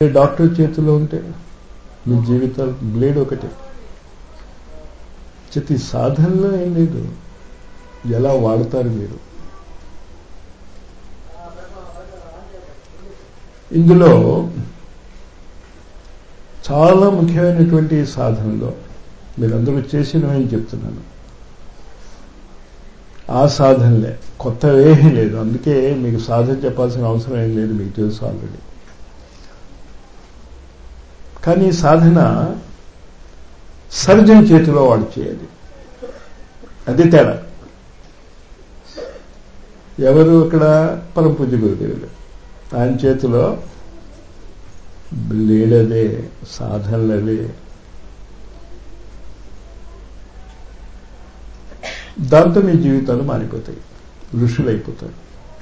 Doctor చేతిలో ఉంటే మీ జీవితాలు బ్లేడ్ ఒకటి ప్రతి సాధనలో ఏం లేదు ఎలా వాడతారు మీరు ఇందులో చాలా ముఖ్యమైనటువంటి ఈ సాధనలో మీరందరూ చేసినవని చెప్తున్నాను ఆ సాధనలే కొత్త ఏమీ లేదు అందుకే మీకు సాధన చెప్పాల్సిన అవసరం ఏం లేదు మీకు తెలుసు ఆల్రెడీ కానీ ఈ సాధన సర్జన్ చేతిలో వాడు చేయాలి అది తేడా ఎవరు ఇక్కడ పరమ పూజ్య గురుదేవులు ఆయన చేతిలో బ్లేడదే సాధనలదే దాంతో మీ జీవితాలు మారిపోతాయి ఋషులు అయిపోతారు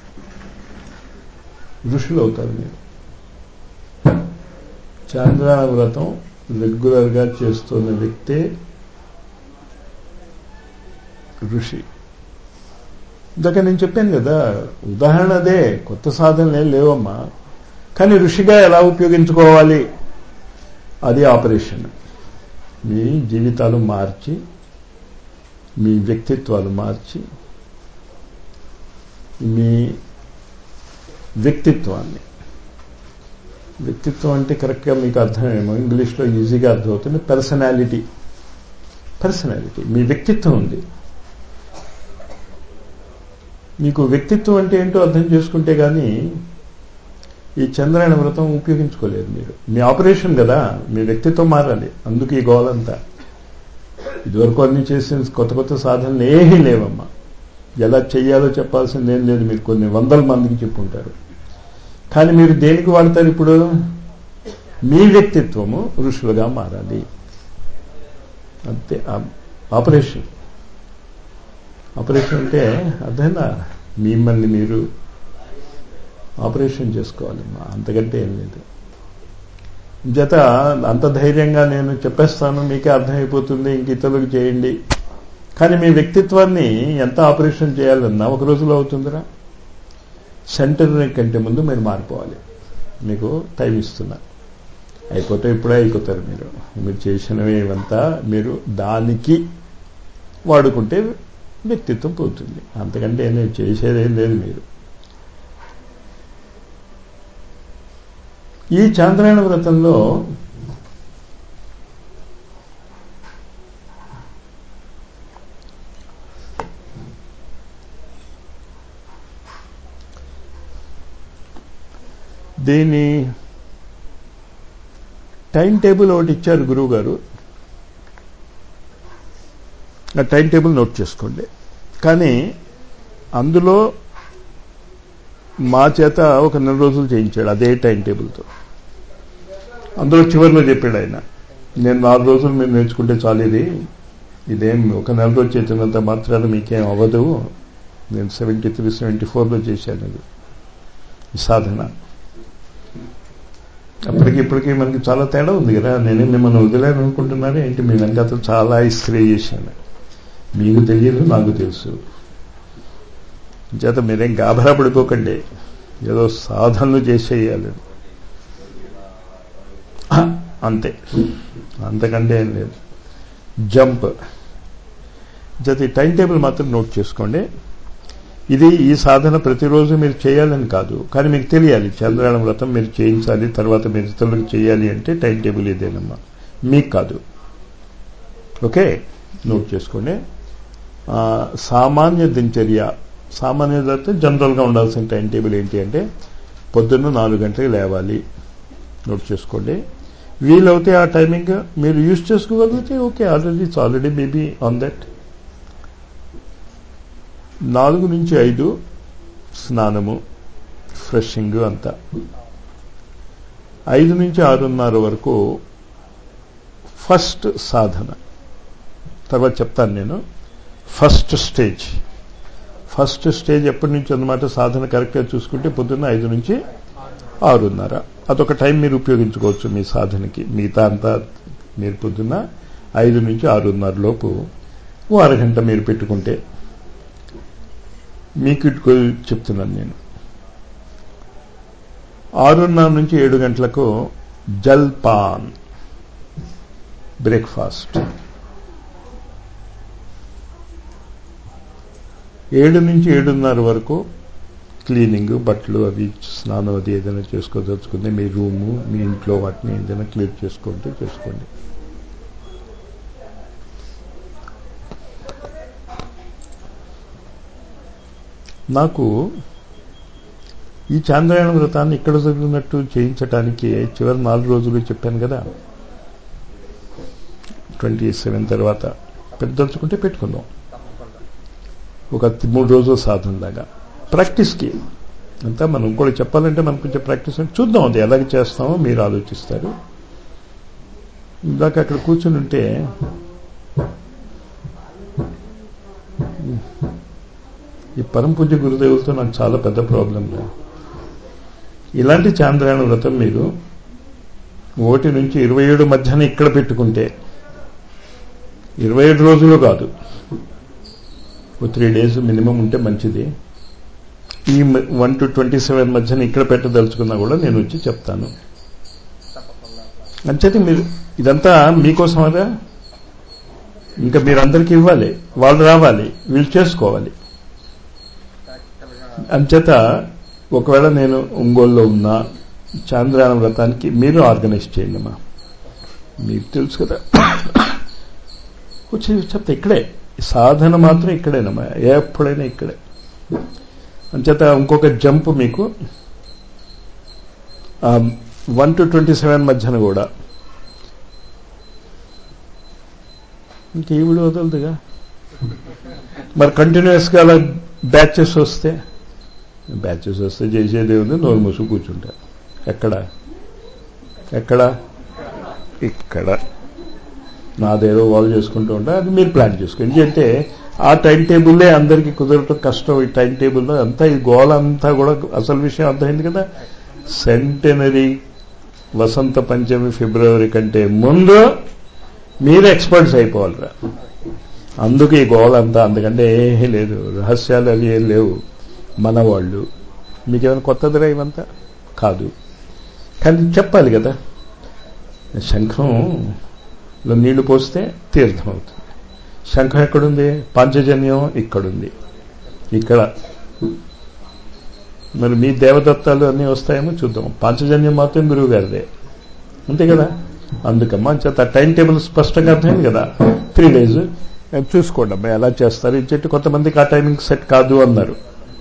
ఋషులు అవుతారు మీరు చాంద్రాయణ వ్రతం రెగ్యులర్గా చేస్తున్న వ్యక్తే ఋషి ఇందాక నేను చెప్పాను కదా ఉదాహరణ అదే కొత్త సాధనలు లేవమ్మా కానీ ఋషిగా ఎలా ఉపయోగించుకోవాలి అది ఆపరేషన్ మీ జీవితాలు మార్చి మీ వ్యక్తిత్వాలు మార్చి మీ వ్యక్తిత్వాన్ని వ్యక్తిత్వం అంటే కరెక్ట్గా మీకు అర్థమేమో ఇంగ్లీష్లో ఈజీగా అర్థమవుతుంది పర్సనాలిటీ పర్సనాలిటీ మీ వ్యక్తిత్వం ఉంది మీకు వ్యక్తిత్వం అంటే ఏంటో అర్థం చేసుకుంటే కానీ ఈ చంద్రాయణ వ్రతం ఉపయోగించుకోలేదు మీరు మీ ఆపరేషన్ కదా మీ వ్యక్తిత్వం మారాలి అందుకు ఈ గోలంతా ఇదివరకు అన్ని చేసిన కొత్త కొత్త సాధనలు ఏమీ లేవమ్మా ఎలా చెయ్యాలో చెప్పాల్సింది ఏం లేదు మీరు కొన్ని వందల మందికి చెప్పుంటారు కానీ మీరు దేనికి వాడతారు ఇప్పుడు మీ వ్యక్తిత్వము ఋషులుగా మారాలి అంతే ఆపరేషన్ ఆపరేషన్ అంటే అర్థమైందా మిమ్మల్ని మీరు ఆపరేషన్ చేసుకోవాలమ్మా అంతకంటే ఏం లేదు జత అంత ధైర్యంగా నేను చెప్పేస్తాను మీకే అర్థమైపోతుంది ఇంక ఇతరులకు చేయండి కానీ మీ వ్యక్తిత్వాన్ని ఎంత ఆపరేషన్ చేయాలన్నా ఒక రోజులో అవుతుందిరా సెంటర్ కంటే ముందు మీరు మారిపోవాలి మీకు టైం ఇస్తున్నా అయిపోతే ఇప్పుడే అయిపోతారు మీరు మీరు చేసినవి ఇవంతా మీరు దానికి వాడుకుంటే వ్యక్తిత్వం పోతుంది అంతకంటే నేను చేసేదేం లేదు మీరు ఈ చాంద్రాయణ వ్రతంలో దీని టైం టేబుల్ ఒకటి ఇచ్చారు గురువు గారు ఆ టైం టేబుల్ నోట్ చేసుకోండి కానీ అందులో మా చేత ఒక నెల రోజులు చేయించాడు అదే టైం టేబుల్తో అందులో చివరిలో చెప్పాడు ఆయన నేను నాలుగు రోజులు మీరు నేర్చుకుంటే చాలు ఇది ఇదేం ఒక నెల రోజు చేసినంత మాత్రాలు మీకేం అవ్వదు నేను సెవెంటీ త్రీ సెవెంటీ ఫోర్లో చేశాను అది ఈ సాధన అప్పటికి ఇప్పటికీ మనకి చాలా తేడా ఉంది కదా నేనే మిమ్మల్ని వదిలేను అనుకుంటున్నాను ఏంటి మీ వెనకాల చాలా ఇస్త్రీ చేశాను మీకు తెలియదు నాకు తెలుసు చేత మీరేం గాభరా పడిపోకండి ఏదో సాధనలు చేసేయాలి అంతే అంతకంటే ఏం లేదు జంప్ జత ఈ టైం టేబుల్ మాత్రం నోట్ చేసుకోండి ఇది ఈ సాధన ప్రతిరోజు మీరు చేయాలని కాదు కానీ మీకు తెలియాలి చంద్రాయణ వ్రతం మీరు చేయించాలి తర్వాత మీరు ఇతరులకు చేయాలి అంటే టైం టేబుల్ ఇదేనమ్మా మీకు కాదు ఓకే నోట్ చేసుకోండి సామాన్య దినచర్య సామాన్య అయితే జనరల్గా ఉండాల్సిన టైం టేబుల్ ఏంటి అంటే పొద్దున్న నాలుగు గంటలకు లేవాలి నోట్ చేసుకోండి వీలవుతే ఆ టైమింగ్ మీరు యూజ్ చేసుకోగలిగితే okay already it's already maybe on that నాలుగు నుంచి ఐదు స్నానము ఫ్రెషింగ్ అంతా ఐదు నుంచి ఆరున్నర వరకు ఫస్ట్ సాధన తర్వాత చెప్తాను నేను ఫస్ట్ స్టేజ్ ఫస్ట్ స్టేజ్ ఎప్పటి నుంచి అన్నమాట సాధన కరెక్ట్గా చూసుకుంటే పొద్దున్న ఐదు నుంచి ఆరున్నర అదొక టైం మీరు ఉపయోగించుకోవచ్చు మీ సాధనకి మిగతా అంతా మీరు పొద్దున్న ఐదు నుంచి ఆరున్నర లోపు ఓ అరగంట మీరు పెట్టుకుంటే మీకు చెప్తున్నాను నేను ఆరున్నర నుంచి ఏడు గంటలకు జల్పాన్ బ్రేక్ఫాస్ట్ ఏడు నుంచి ఏడున్నర వరకు క్లీనింగ్ బట్టలు అవి స్నానం అది ఏదైనా చేసుకోదలుచుకుంది మీ రూము మీ ఇంట్లో వాటిని ఏదైనా క్లీన్ చేసుకుంటే చేసుకోండి నాకు ఈ చాంద్రాయణ వ్రతాన్ని ఇక్కడ జరిగినట్టు చేయించడానికి చివరి నాలుగు రోజులు చెప్పాను కదా ట్వంటీ సెవెన్ తర్వాత పెద్దలుచుకుంటే పెట్టుకుందాం ఒక మూడు రోజుల సాధనలాగా ప్రాక్టీస్కి అంతా మనం కూడా చెప్పాలంటే మనకు కొంచెం ప్రాక్టీస్ చూద్దాం అది ఎలాగ చేస్తామో మీరు ఆలోచిస్తారు ఇందాక అక్కడ కూర్చుని ఉంటే ఈ పరమ పూజ్య గురుదేవులతో నాకు చాలా పెద్ద ప్రాబ్లం ఇలాంటి చాంద్రాయణ వ్రతం మీరు ఒకటి నుంచి ఇరవై ఏడు మధ్యన ఇక్కడ పెట్టుకుంటే ఇరవై ఏడు రోజులు కాదు ఓ త్రీ డేస్ మినిమం ఉంటే మంచిది ఈ వన్ టు ట్వంటీ సెవెన్ మధ్యన ఇక్కడ పెట్టదలుచుకున్నా కూడా నేను వచ్చి చెప్తాను అంచేది మీరు ఇదంతా మీకోసం అదా ఇంకా మీరందరికీ ఇవ్వాలి వాళ్ళు రావాలి వీళ్ళు చేసుకోవాలి అంచేత ఒకవేళ నేను ఒంగోలులో ఉన్నా చాంద్రాయణ వ్రతానికి మీరు ఆర్గనైజ్ చేయండి అమ్మా మీకు తెలుసు కదా వచ్చి చెప్తా ఇక్కడే సాధన మాత్రం ఇక్కడేనమ్మా ఎప్పుడైనా ఇక్కడే అంచేత ఇంకొక జంప్ మీకు వన్ టు ట్వంటీ సెవెన్ మధ్యన కూడా ఇంక ఈవిడ వదలదుగా మరి కంటిన్యూస్గా అలా బ్యాచెస్ వస్తే బ్యాచెస్ వస్తే చేసేది ఉంది నోరు మూసు కూర్చుంటా ఎక్కడ ఎక్కడ ఇక్కడ నాదేదో వాళ్ళు చేసుకుంటూ ఉంటా అది మీరు ప్లాన్ చేసుకోండి ఎందుకంటే ఆ టైం టేబుల్లే అందరికీ కుదరటం కష్టం ఈ టైం టేబుల్లో అంతా ఈ గోల అంతా కూడా అసలు విషయం అర్థమైంది కదా సెంటనరీ వసంత పంచమి ఫిబ్రవరి కంటే ముందు మీరు ఎక్స్పర్ట్స్ అయిపోవాలిరా అందుకు ఈ గోల అంతా అందుకంటే ఏమీ లేదు రహస్యాలు అవి ఏం లేవు మన వాళ్ళు మీకేమైనా కొత్తదిరా ఇవంతా కాదు కానీ చెప్పాలి కదా శంఖంలో నీళ్లు పోస్తే తీర్థం అవుతుంది శంఖం ఎక్కడుంది పాంచజన్యం ఇక్కడుంది ఇక్కడ మరి మీ దేవదత్తాలు అన్నీ వస్తాయేమో చూద్దాం పాంచజన్యం మాత్రం గురువు గారిదే అంతే కదా అందుకమ్మా చేత టైం టేబుల్ స్పష్టంగా అర్థమైంది కదా త్రీ డేస్ చూసుకోండి అబ్బాయి ఎలా చేస్తారు ఇచ్చేట్టు కొంతమందికి ఆ టైమింగ్ సెట్ కాదు అన్నారు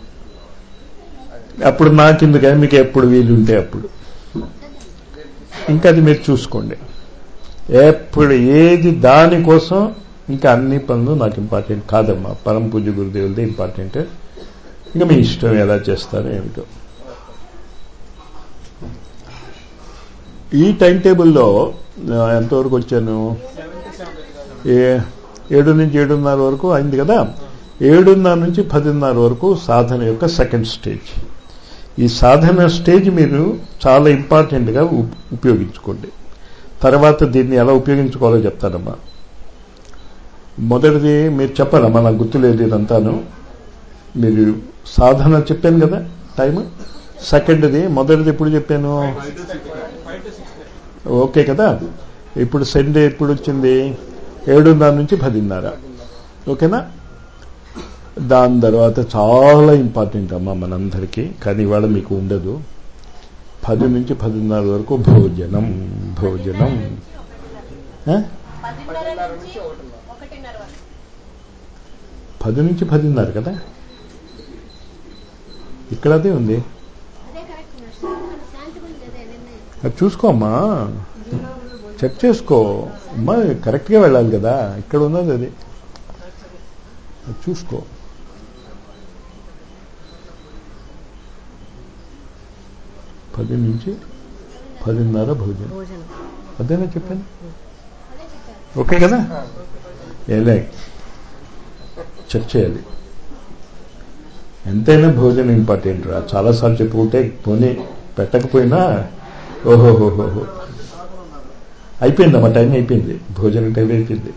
అప్పుడు నాకెందుకని మీకు ఎప్పుడు వీలుంటే అప్పుడు ఇంకా అది మీరు చూసుకోండి ఎప్పుడు ఏది దానికోసం ఇంకా అన్ని పనులు నాకు ఇంపార్టెంట్ కాదమ్మా పరమ పూజ గురుదేవులదే ఇంపార్టెంట్ ఇంకా మీ ఇష్టం ఎలా చేస్తారో ఏమిటో ఈ టైం టేబుల్లో ఎంతవరకు వచ్చాను ఏ ఏడు నుంచి ఏడున్నర వరకు అయింది కదా ఏడున్నర నుంచి పదిన్నర వరకు సాధన యొక్క సెకండ్ స్టేజ్ ఈ సాధన స్టేజ్ మీరు చాలా ఇంపార్టెంట్గా ఉపయోగించుకోండి తర్వాత దీన్ని ఎలా ఉపయోగించుకోవాలో చెప్తానమ్మా మొదటిది మీరు చెప్పాలమ్మా నాకు గుర్తులేదు ఇదంతాను మీరు సాధన చెప్పాను కదా టైం సెకండ్ది మొదటిది ఎప్పుడు చెప్పాను ఓకే కదా ఇప్పుడు సండే ఎప్పుడు వచ్చింది ఏడున్నర నుంచి పదిన్నర ఓకేనా దాని తర్వాత చాలా ఇంపార్టెంట్ అమ్మా మనందరికీ కానీ ఇవాళ మీకు ఉండదు పది నుంచి పదిన్నర వరకు భోజనం భోజనం పది నుంచి పదిన్నర కదా ఇక్కడ అదే ఉంది అది చూసుకో అమ్మా చెక్ చేసుకో అమ్మా కరెక్ట్గా వెళ్ళాలి కదా ఇక్కడ ఉన్నది అది అది చూసుకో పది నుంచి పదిన్నర భోజనం అదేనా చెప్పాను ఓకే కదా ఏలే చెక్ చేయాలి ఎంతైనా భోజనం ఇంపార్టెంట్ రా చాలాసార్లు చెప్పుకుంటే పోనీ పెట్టకపోయినా ఓహోహోహోహో అయిపోయిందమ్మా టైం అయిపోయింది భోజనం టైం అయిపోయింది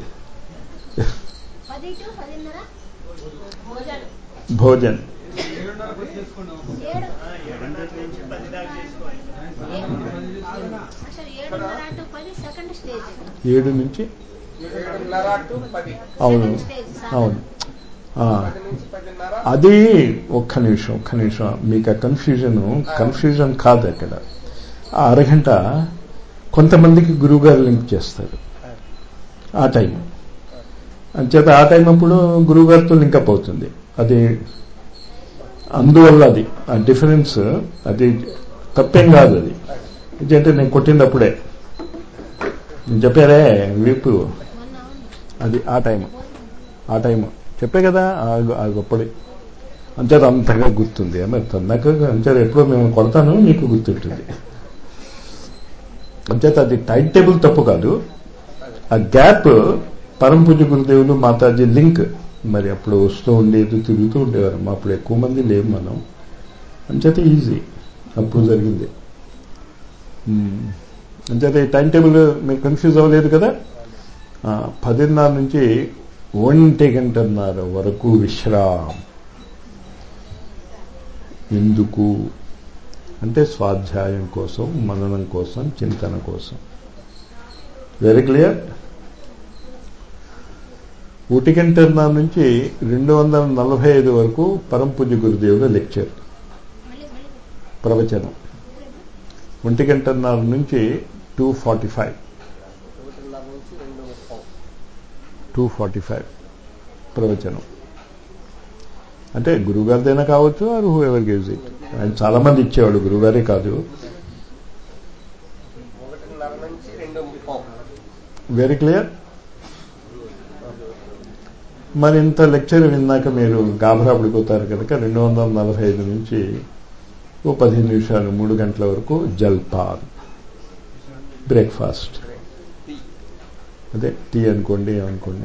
భోజన్ అసలు ఏడున్నర టు పది సెకండ్ స్టేజ్ ఏడు నుంచి ఏడున్నర టు పది అవును సెకండ్ స్టేజ్ సార్. అవును ఆ, పది నుంచి పదిన్నర అది ఒక్క నిమిషం ఒక్క నిమిషం మీకు ఆ కన్ఫ్యూజన్ కన్ఫ్యూజన్ కాదు అక్కడ ఆ అరగంట కొంతమందికి గురువుగారు లింక్ చేస్తారు ఆ టైం అంచేత ఆ టైం అప్పుడు గురువుగారితో లింకప్ అవుతుంది అది అందువల్ల అది ఆ డిఫరెన్స్ అది తప్పేం కాదు అది ఎందుకంటే నేను కొట్టినప్పుడే నేను చెప్పారే వీపు మొన్న అవును. అది ఆ టైం ఆ టైం చెప్పే కదా ఆ- ఆ గొప్పది అంచేత అంతగా గుర్తుంది మరి తొందరగా అంచేత ఎప్పుడో మేము కొడతాను మీకు గుర్తుంటుంది అంచేత అది టైం టేబుల్ తప్పు కాదు ఆ గ్యాప్ పరంపూజ గురుదేవులు మాతాజీ లింక్ మరి అప్పుడు వస్తూ ఉండేది తిరుగుతూ ఉండేవారు అప్పుడు ఎక్కువ మంది లేవు మనం అంచేత ఈజీ అప్పుడు జరిగింది ఉమ్. అంచేత ఈ టైం టేబుల్ మీరు కన్ఫ్యూజ్ అవ్వలేదు కదా ఆ, పదిన్నర నుంచి ఒంటి గంటన్నర వరకు విశ్రామ్ ఎందుకు అంటే స్వాధ్యాయం కోసం మననం కోసం చింతన కోసం వెరీ క్లియర్ ఒకటి గంటన్నర నుంచి రెండు వందల నలభై ఐదు వరకు పరంపూజ్య గురుదేవుల లెక్చర్ మళ్ళీ మళ్ళీ ప్రవచనం ఒంటి గంటన్నర నుంచి టూ ఫార్టీ ఫైవ్ ఒకటిన్నర నుంచి రెండు ముప్పై టూ ఫార్టీ ఫైవ్ ప్రవచనం అంటే గురుగారిదైనా కావచ్చు or whoever gives it ఆయన చాలా మంది ఇచ్చేవాడు గురుగారే కాదు ఒకటిన్నర నుంచి రెండు ముప్పై వెరీ క్లియర్ మరి ఇంత లెక్చర్ విన్నాక మీరు గాబరా పడిపోతారు కనుక రెండు వందల నలభై ఐదు నుంచి ఓ పదిహేను నిమిషాలు మూడు గంటల వరకు జల్పాన్ బ్రేక్ఫాస్ట్ టీ అదే టీ అనుకోండి అనుకోండి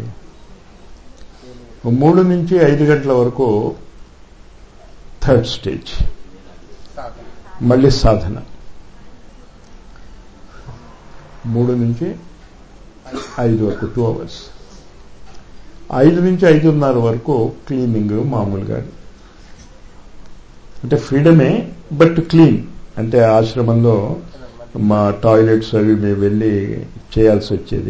ఓ మూడు నుంచి ఐదు గంటల వరకు థర్డ్ స్టేజ్ సాధన మళ్ళీ సాధన మూడు నుంచి ఐదు వరకు టూ అవర్స్ ఐదు నుంచి ఐదున్నర వరకు క్లీనింగ్ మామూలుగా అంటే ఫ్రీడమే బట్ క్లీన్ అంటే ఆశ్రమంలో మా టాయిలెట్స్ అవి మేము వెళ్ళి చేయాల్సి వచ్చేది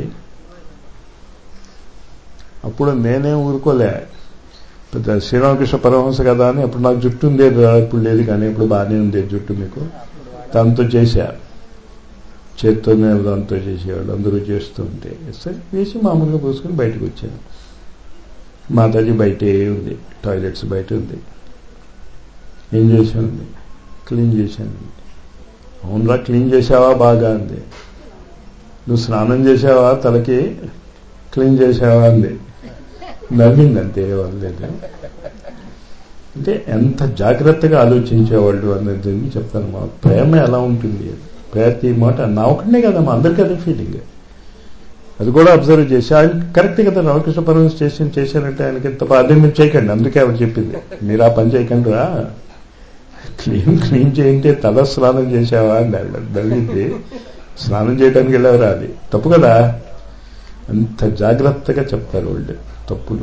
అప్పుడు నేనే ఊరుకోలే పెద్ద శ్రీరామకృష్ణ పరమహంస కదా అని అప్పుడు నాకు జుట్టు ఉండేది రా, ఇప్పుడు లేదు కానీ ఇప్పుడు బాగానే ఉండేది జుట్టు మీకు దాంతో చేశా చేత్తోనే దాంతో చేసేవాళ్ళు అందరూ చేస్తూ ఉంటే సరే వేసి మామూలుగా పోసుకొని బయటకు వచ్చాను మాతాజీ బయటే ఉంది టాయిలెట్స్ బయట ఉంది ఏం చేశాను క్లీన్ చేశాను అవునరా క్లీన్ చేసావా బాగా అంది నువ్వు స్నానం చేసావా తలకి క్లీన్ చేసావా అంది నవ్వింది అంతే వాళ్ళలేదు అంటే ఎంత జాగ్రత్తగా ఆలోచించేవాళ్ళు అన్నది చెప్తాను మా ప్రేమ ఎలా ఉంటుంది ప్రతి మాట నా ఒకటే కదా మా అందరికీ అదే ఫీలింగ్ అది కూడా అబ్జర్వ్ చేసి ఆయన కరెక్ట్ కదా రామకృష్ణ పరమహంస చేసి చేశారంటే ఆయనకి ఎంత బాధ మీరు చేయకండి అందుకే ఆవిడ చెప్పింది మీరు ఆ పని చేయకండి రా క్లీన్ క్లీన్ చేయంటే తల స్నానం చేసావా అని ఆవిడ నవ్వింది స్నానం చేయడానికి వెళ్ళేవారా అది తప్పు కదా అంత జాగ్రత్తగా చెప్తారు వాళ్ళు తప్పులు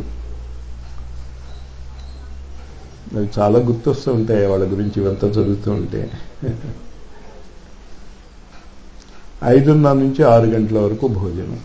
నాకు చాలా గుర్తొస్తూ ఉంటాయి వాళ్ళ గురించి ఇవంతా చదువుతూ ఉంటే ఐదున్నర నుంచి ఆరు గంటల వరకు భోజనం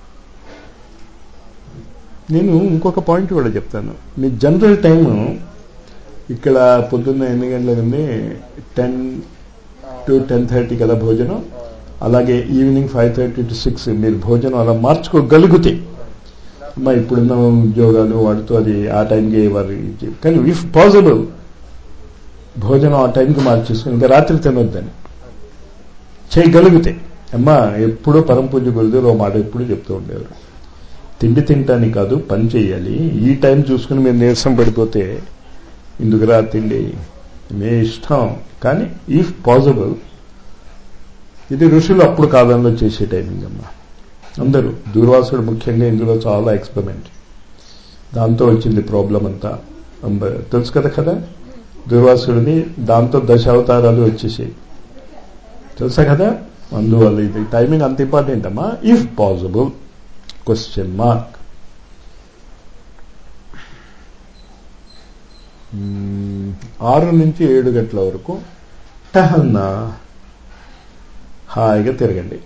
నేను ఇంకొక పాయింట్ కూడా చెప్తాను మీ జనరల్ టైం ఇక్కడ పొద్దున్న ఎన్ని గంటలకు ఉంది టెన్ టు టెన్ థర్టీ కదా భోజనం అలాగే evening five thirty to six మీరు భోజనం అలా మార్చుకోగలిగితే అమ్మా ఇప్పుడున్న ఉద్యోగాలు వాటితో అది ఆ టైంకి వారు ఇది- కానీ ఇఫ్ పాసిబుల్ భోజనం ఆ టైంకి మార్చేసుకుని ఇంకా రాత్రి తినొద్దని చేయగలిగితే అమ్మా ఎప్పుడూ పరమ పూజ గురుదేవులు ఓ మాట ఎప్పుడు చెప్తూ ఉండేవారు తిండి తింటానికి కాదు పని చేయాలి ఈ టైం చూసుకుని మీరు నీరసం పడిపోతే ఇందుకురా తిండి మీ ఇష్టం కానీ ఇఫ్ పాసిబుల్ ఇది ఋషులు అప్పుడు కాలంలో చేసే టైమింగ్ అమ్మా అందరూ దూర్వాసుడు ముఖ్యంగా ఇందులో చాలా ఎక్స్పెరిమెంట్ దాంతో వచ్చింది ప్రాబ్లం అంతా అంబ- తెలుసు కదా కదా దుర్వాసుడిని దాంతో దశ అవతారాలు వచ్చేసాయి తెలుసా కదా అందువల్ల ఇది టైమింగ్ అంత ఇంపార్టెంట్ అమ్మా ఇఫ్ పాసిబుల్ క్వశ్చన్ మార్క్ ఆరు నుంచి ఏడు గంటల వరకు టహన్నా హాయిగా తిరగండి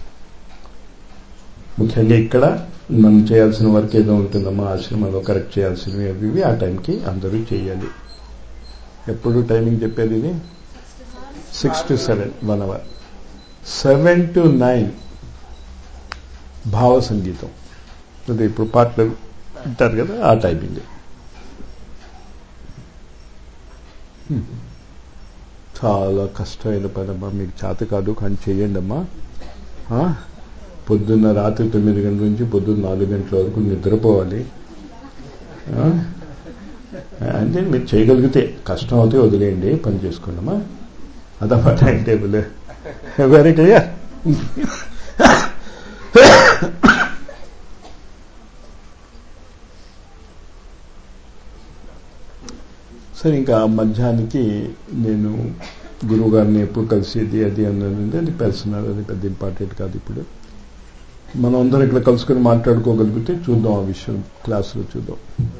ముఖ్యంగా ఇక్కడ మనం చేయాల్సిన వర్క్ ఏదో ఉంటుందమ్మా ఆశ్రమంలో కరెక్ట్ చేయాల్సినవి అవి ఇవి ఆ టైంకి అందరూ చేయాలి ఎప్పుడు టైమింగ్ చెప్పేది ఇది six to seven one hour seven to nine భావ సంగీతం అదే ఇప్పుడు పాటలు వింటారు కదా ఆ టైమింగ్ హ్మ్. చాలా కష్టమైన పని అమ్మా మీకు చేత కాదు కానీ చేయండి అమ్మా ఆ? పొద్దున్న రాత్రి తొమ్మిది గంటల నుంచి పొద్దున్న నాలుగు గంటల వరకు నిద్రపోవాలి ఆ? అంటే మీరు చేయగలిగితే కష్టం అవుతే వదిలేయండి పని చేసుకోండి అమ్మా అదమ్మా టైం టేబుల్ వెరీ క్లియర్ సరే ఇంకా మధ్యాహ్నానికి నేను గురువు గారిని ఎప్పుడు కలిసేది అది అన్నది ఉంది. అది పర్సనల్ అది పెద్ద ఇంపార్టెంట్ కాదు ఇప్పుడు మనం అందరం ఇక్కడ కలుసుకొని మాట్లాడుకోగలిగితే చూద్దాం ఆ విషయం క్లాసులో చూద్దాం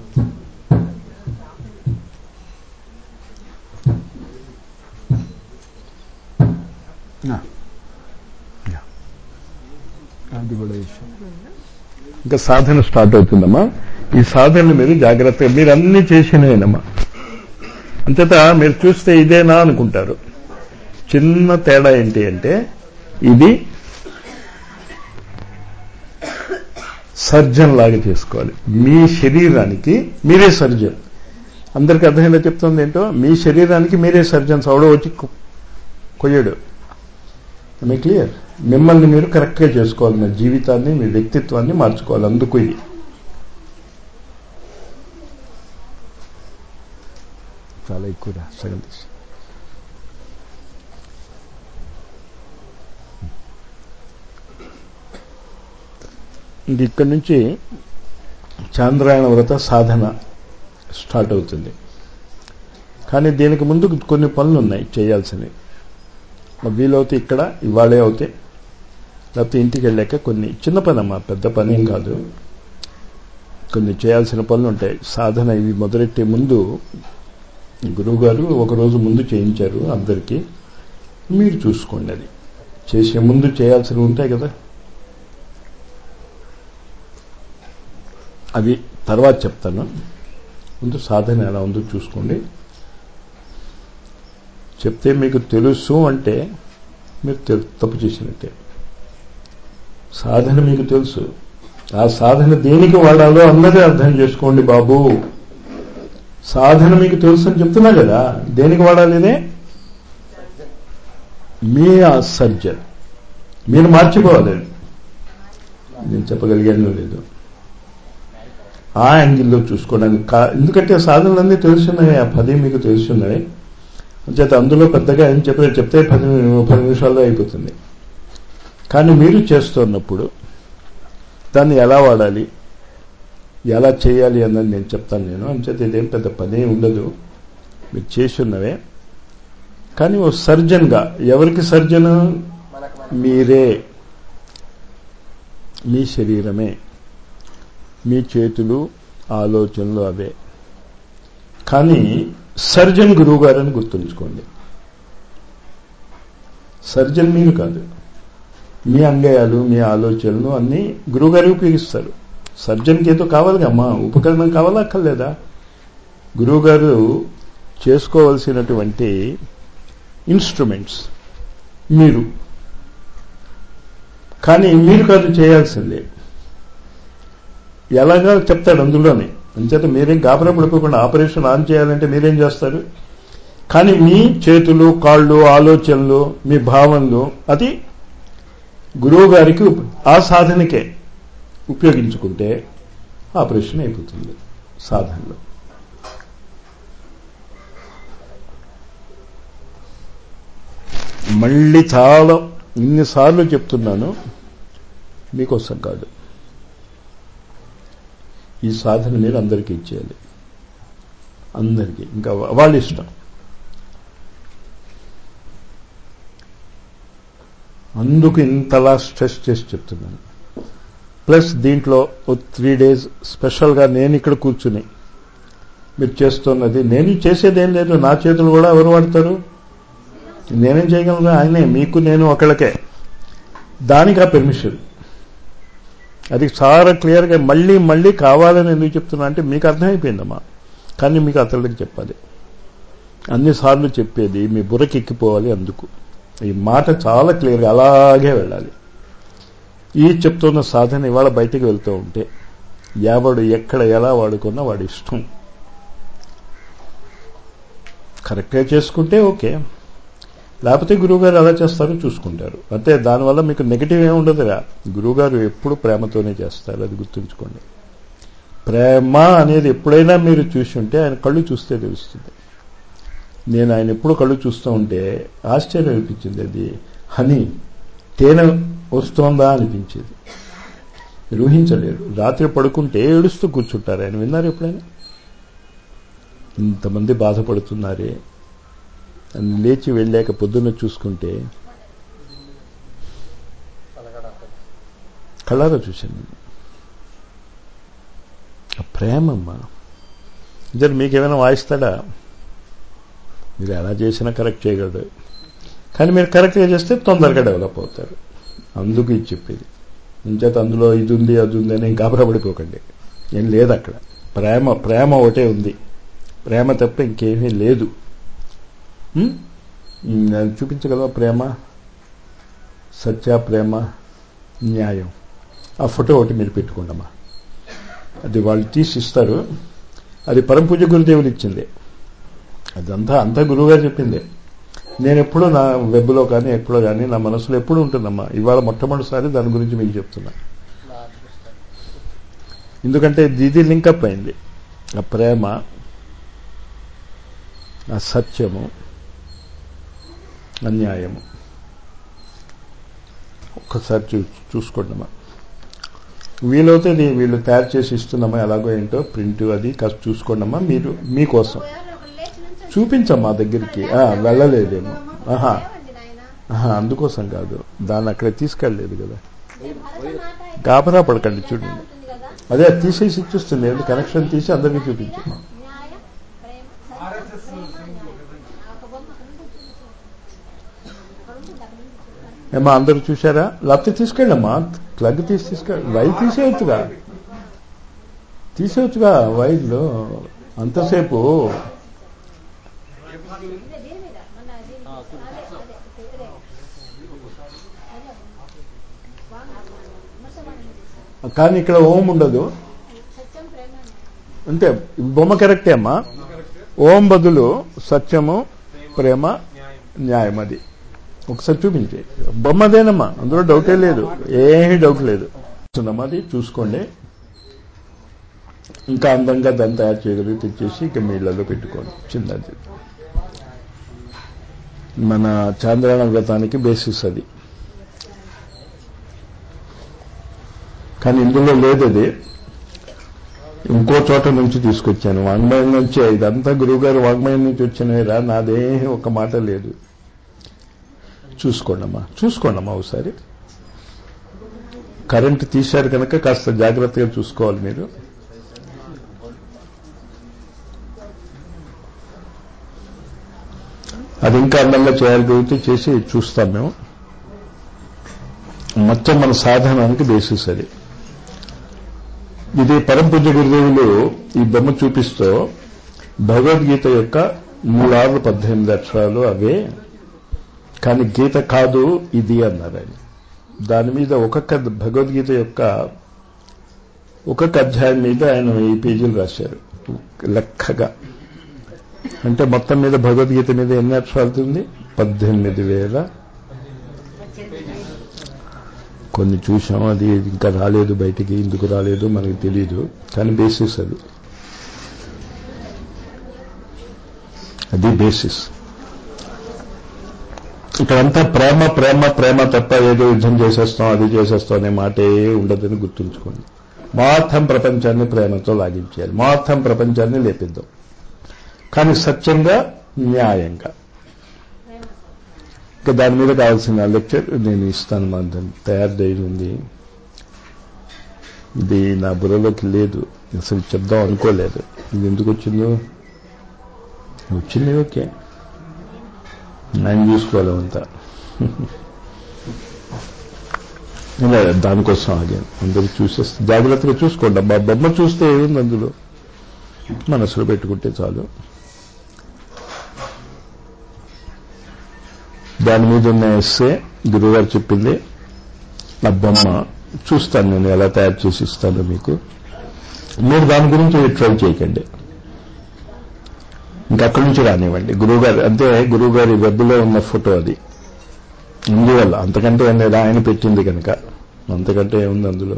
ఆ. యా. అది కూడా విషయం ఇంకా సాధన స్టార్ట్ అవుతుందమ్మా ఈ సాధనలు మీరు జాగ్రత్తగా మీరు అన్ని చేసినవేనమ్మా అంతటా మీరు చూస్తే ఇదేనా అనుకుంటారు చిన్న తేడా ఏంటి అంటే ఇది సర్జన్ లాగా చేసుకోవాలి మీ శరీరానికి మీరే సర్జన్ అందరికి అర్థమైందా చెప్తుంది ఏంటో మీ శరీరానికి మీరే సర్జన్స్ అవడో వచ్చి కొ- కొయ్యడు మీ క్లియర్ మిమ్మల్ని మీరు కరెక్ట్గా చేసుకోవాలి మీ జీవితాన్ని మీ వ్యక్తిత్వాన్ని మార్చుకోవాలి అందుకు ఇది చాలా ఎక్కువ రా, సగం తీసి ఇంక ఇక్కడి నుంచి చాంద్రాయణ వ్రత సాధన స్టార్ట్ అవుతుంది కానీ దీనికి ముందు కొన్ని పనులు ఉన్నాయి చేయాల్సినవి మరి వీలవుతే ఇక్కడ ఇవాళే అవుతాయి లేకపోతే ఇంటికి వెళ్ళాక కొన్ని చిన్న పని అమ్మా పెద్ద పని ఏం కాదు కొన్ని చేయాల్సిన పనులు ఉంటాయి సాధన ఇవి మొదలెట్టే ముందు గురువుగారు ఒకరోజు ముందు చేయించారు అందరికీ మీరు చూసుకోండి అది చేసే ముందు చేయాల్సినవి ఉంటాయి కదా అవి తర్వాత చెప్తాను ముందు సాధన ఎలా ఉందో చూసుకోండి చెప్తే మీకు తెలుసు అంటే మీరు తె- తప్పు చేసినట్టే సాధన మీకు తెలుసు ఆ సాధన దేనికి వాడాలో అన్నదే అర్థం చేసుకోండి బాబు సాధన మీకు తెలుసు అని చెప్తున్నా కదా దేనికి వాడాలి ఇదే మీ ఆ సర్జన్ మీరు మార్చిపోవాలి నేను చెప్పగలిగాను లేదు ఆ యాంగిల్లో చూసుకోవడానికి కా ఎందుకంటే సాధనలన్నీ తెలుసున్నాయి ఆ పది మీకు తెలుసున్నాయి అంచేత అందులో పెద్దగా ఏం చెప్పలేదు చెప్తే పది పది నిమిషాల్లో అయిపోతుంది కానీ మీరు చేస్తున్నప్పుడు దాన్ని ఎలా వాడాలి ఎలా చేయాలి అన్నది నేను చెప్తాను నేను అంచేత ఇదేం పెద్ద పని ఉండదు మీరు చేసి ఉన్నవే కానీ ఓ సర్జన్గా ఎవరికి సర్జన్ మనకు మనం మీరే మీ శరీరమే మీ చేతులు ఆలోచనలు అవే కానీ సర్జన్ గురువు గారని గుర్తుంచుకోండి సర్జన్ మీరు కాదు మీ అంగయాలు మీ ఆలోచనలు అన్నీ గురువుగారు ఉపయోగిస్తారు సర్జన్కి ఏదో కావాలి అమ్మా ఉపకరణం కావాలా అక్కర్లేదా గురువుగారు చేసుకోవలసినటువంటి ఇన్స్ట్రుమెంట్స్ మీరు కానీ మీరు కాదు చేయాల్సిందే ఎలాగా చెప్తాడు అందులోనే అంచేత మీరేం గాబరా పడిపోకుండా ఆపరేషన్ ఆన్ చేయాలంటే మీరేం చేస్తారు కానీ మీ చేతులు కాళ్ళు ఆలోచనలు మీ భావనలు అది గురువు గారికి ఉప్- ఆ సాధనకే ఉపయోగించుకుంటే ఆపరేషన్ అయిపోతుంది సాధనలో మళ్ళీ చాలా ఇన్నిసార్లు చెప్తున్నాను మీకోసం కాదు ఈ సాధన మీరు అందరికీ ఇచ్చేయాలి అందరికీ ఇంకా వాళ్ళ ఇష్టం అందుకు ఇంతలా స్ట్రెస్ చేసి చెప్తున్నాను ప్లస్ దీంట్లో ఓ త్రీ డేస్ స్పెషల్గా నేను ఇక్కడ కూర్చుని మీరు చేస్తున్నది నేను చేసేది ఏం లేదు నా చేతులు కూడా ఎవరు వాడతారు నేనేం చేయగలను ఆయనే మీకు నేను ఒకళ్ళకే దానికి ఆ పెర్మిషన్ అది చాలా క్లియర్గా మళ్ళీ మళ్ళీ కావాలని ఎందుకు చెప్తున్నా అంటే మీకు అర్థమైపోయిందమ్మా కానీ మీకు అతడికి చెప్పాలి అన్నిసార్లు చెప్పేది మీ బుర్రకి ఎక్కిపోవాలి అందుకు ఈ మాట చాలా క్లియర్గా అలాగే వెళ్ళాలి ఈ చెప్తున్న సాధన ఇవాళ బయటికి వెళ్తూ ఉంటే ఎవడు ఎక్కడ ఎలా వాడుకున్నా వాడి ఇష్టం కరెక్ట్గా చేసుకుంటే ఓకే లేకపోతే గురువుగారు ఎలా చేస్తారో చూసుకుంటారు అంతే దానివల్ల మీకు నెగిటివ్ ఏమి ఉండదురా గురువుగారు ఎప్పుడు ప్రేమతోనే చేస్తారు అది గుర్తుంచుకోండి ప్రేమ అనేది ఎప్పుడైనా మీరు చూసి ఉంటే ఆయన కళ్ళు చూస్తే తెలుస్తుంది నేను ఆయన ఎప్పుడు కళ్ళు చూస్తూ ఉంటే ఆశ్చర్యం అనిపించింది అది హనీ తేనె వస్తోందా అనిపించేది ఊహించలేరు రాత్రి పడుకుంటే ఏడుస్తూ కూర్చుంటారు ఆయన విన్నారు ఎప్పుడైనా ఇంతమంది బాధపడుతున్నారే అని లేచి వెళ్ళాక పొద్దున్న చూసుకుంటే కళ్ళారా చూశాను నేను ఆ ప్రేమమ్మా ఇద్దరు మీకేమైనా వాయిస్తాడా మీరు ఎలా చేసినా కరెక్ట్ చేయగలరు కానీ మీరు కరెక్ట్గా చేస్తే తొందరగా డెవలప్ అవుతారు అందుకు ఇది చెప్పేది ఇంచేత అందులో ఇది ఉంది అది ఉంది అని గాబరపడిపోకండి ఏం లేదు అక్కడ ప్రేమ ప్రేమ ఒకటే ఉంది ప్రేమ తప్ప ఇంకేమీ లేదు ఉమ్? ఉమ్, అది చూపించగలవా ప్రేమ సత్య ప్రేమ న్యాయం ఆ ఫోటో ఒకటి మీరు పెట్టుకోండమ్మా అది వాళ్ళు తీసి ఇస్తారు అది పరమపూజ గురుదేవులు ఇచ్చింది అదంతా అంతా గురువుగారు చెప్పిందే నేను ఎప్పుడూ నా వెబ్లో కానీ ఎప్పుడో కానీ నా మనసులో ఎప్పుడు ఉంటుందమ్మా ఇవాళ మొట్టమొదటిసారి దాని గురించి మీకు చెప్తున్నా నా అదృష్టం ఎందుకంటే ఇది లింకప్ అయింది ఆ ప్రేమ ఆ సత్యము అన్యాయము ఒక్కసారి చూ చూసుకోండమ్మా వీలైతే ఇది వీళ్ళు తయారు చేసి ఇస్తున్నామా ఎలాగో ఏంటో ప్రింట్ అది కాస్త చూసుకోండమ్మా మీరు మీకోసం ఎవరో ఒకరు లేచి నుంచొని చూపించమ్మా దగ్గరికి ఆ, వెళ్ళలేదేమో ఆహా లేవండి నాయనా. ఆహా అందుకోసం కాదు దాన్ని అక్కడ తీసుకెళ్ళలేదు కదా అంటే భరతమాత అయితే గాబరా పడకండి ఎలా చూడండి ఉంటుంది కదా అదే తీసేసి ఇచ్చేస్తుంది ఏంటి కనెక్షన్ తీసి అందరికీ చూపించు న్యాయం ప్రేమ సత్యం, ప్రేమ న్యాయం ఆ ఒక బొమ్మ అక్కడ ఉంటుంది చూపించు. అక్కడ ఉంటుంది అక్కడ ఉంది చూపించు. ఏమా అందరూ చూశారా లేకపోతే తీసుకెళ్ళమ్మా ప్లగ్ తీసి తీసుకెళ్ళ వైర్ తీసేయచ్చుగా తీసేయచ్చుగా వైర్లో అంతసేపు ఇదే దీని మీద మన దీని అదే అదే ఇదే అదే వాంగ్ విమర్శవాణి చేశారు కానీ ఇక్కడ ఓం ఉండదు సత్యం ప్రేమ న్యాయం అంతే బొమ్మ కరెక్టే అమ్మా ఓం బదులు సత్యము ప్రేమ న్యాయం అది ఒకసారి చూపించి బొమ్మదేనమ్మా అందులో డౌటే లేదు ఏమీ డౌట్ లేదు చూస్తున్నామా అది చూసుకోండి ఇంకా అందంగా దాన్ని తయారు చేయగలిగి తెచ్చేసి ఇక నీళ్ళలో పెట్టుకోండి చిన్నది మన చాంద్రాయణ వ్రతానికి బేసిస్ అది కానీ ఇందులో లేదు అది ఇంకో చోట నుంచి తీసుకొచ్చాను వాంగ్మయం నుంచే ఇదంతా గురువుగారు వాంగ్మయం నుంచి వచ్చినవిరా నాదే ఒక మాట లేదు చూసుకోండమ్మా చూసుకోండమ్మా ఒకసారి కరెంట్ తీశారు కనుక కాస్త జాగ్రత్తగా చూసుకోవాలి మీరు అది ఇంకా అందంగా చేయగలిగితే చేసి చూస్తాం మేము మొత్తం మన సాధనానికి బేసిస్ అది ఇది పరంపూజ గురుదేవులు ఈ బొమ్మ చూపిస్తూ భగవద్గీత యొక్క మూడారు పద్దెనిమిది అక్షరాలు అవే కానీ గీత కాదు ఇది అన్నారు ఆయన దాని మీద ఒక్కొక్క భగవద్గీత యొక్క ఒక్కొక్క అధ్యాయం మీద ఆయన ఈ పేజీలు రాశారు లెక్కగా అంటే మొత్తం మీద భగవద్గీత మీద ఎన్ని అక్షరాలు ఉంది పద్దెనిమిది వేల కొన్ని చూసాం అది ఇంకా రాలేదు బయటికి ఎందుకు రాలేదు మనకు తెలియదు కానీ బేసిస్ అది అది బేసిస్ ఇక్కడంతా ప్రేమ ప్రేమ ప్రేమ తప్ప ఏదో యుద్ధం చేసేస్తాం అది చేసేస్తాం అనే మాటే ఉండదని గుర్తుంచుకోండి మొత్తం ప్రపంచాన్ని ప్రేమతో లాగించేయాలి మొత్తం ప్రపంచాన్ని లేపిద్దాం కానీ సత్యంగా న్యాయంగా ప్రేమ ఇంకా దాని మీద కావాల్సిన లెక్చర్ నేను ఇస్తాను మా దాన్ని తయారు ఉంది ఇది నా బుర్రలోకి లేదు అసలు చెప్దాం అనుకోలేదు ఇది ఎందుకు వచ్చిందో వచ్చింది ఓకే ఆయన చూసుకోవాలి అంతా ఇలా దానికోసం ఆగాను అందరూ చూసేస్తే జాగ్రత్తగా చూసుకోండి అబ్బా బొమ్మ చూస్తే ఏముంది అందులో మనసులో పెట్టుకుంటే చాలు దాని మీద ఉన్న ఎస్సే గురువుగారు చెప్పింది ఆ బొమ్మ చూస్తాను నేను ఎలా తయారు చేసి ఇస్తానో మీకు మీరు దాని గురించి ట్రై చేయకండి ఇంకా అక్కడి నుంచి రానివ్వండి గురువుగారు అంటే గురువుగారి వెబ్లో ఉన్న ఫోటో అది అందువల్ల అంతకంటే ఏం లేదు ఆయన పెట్టింది కనుక అంతకంటే ఏముంది అందులో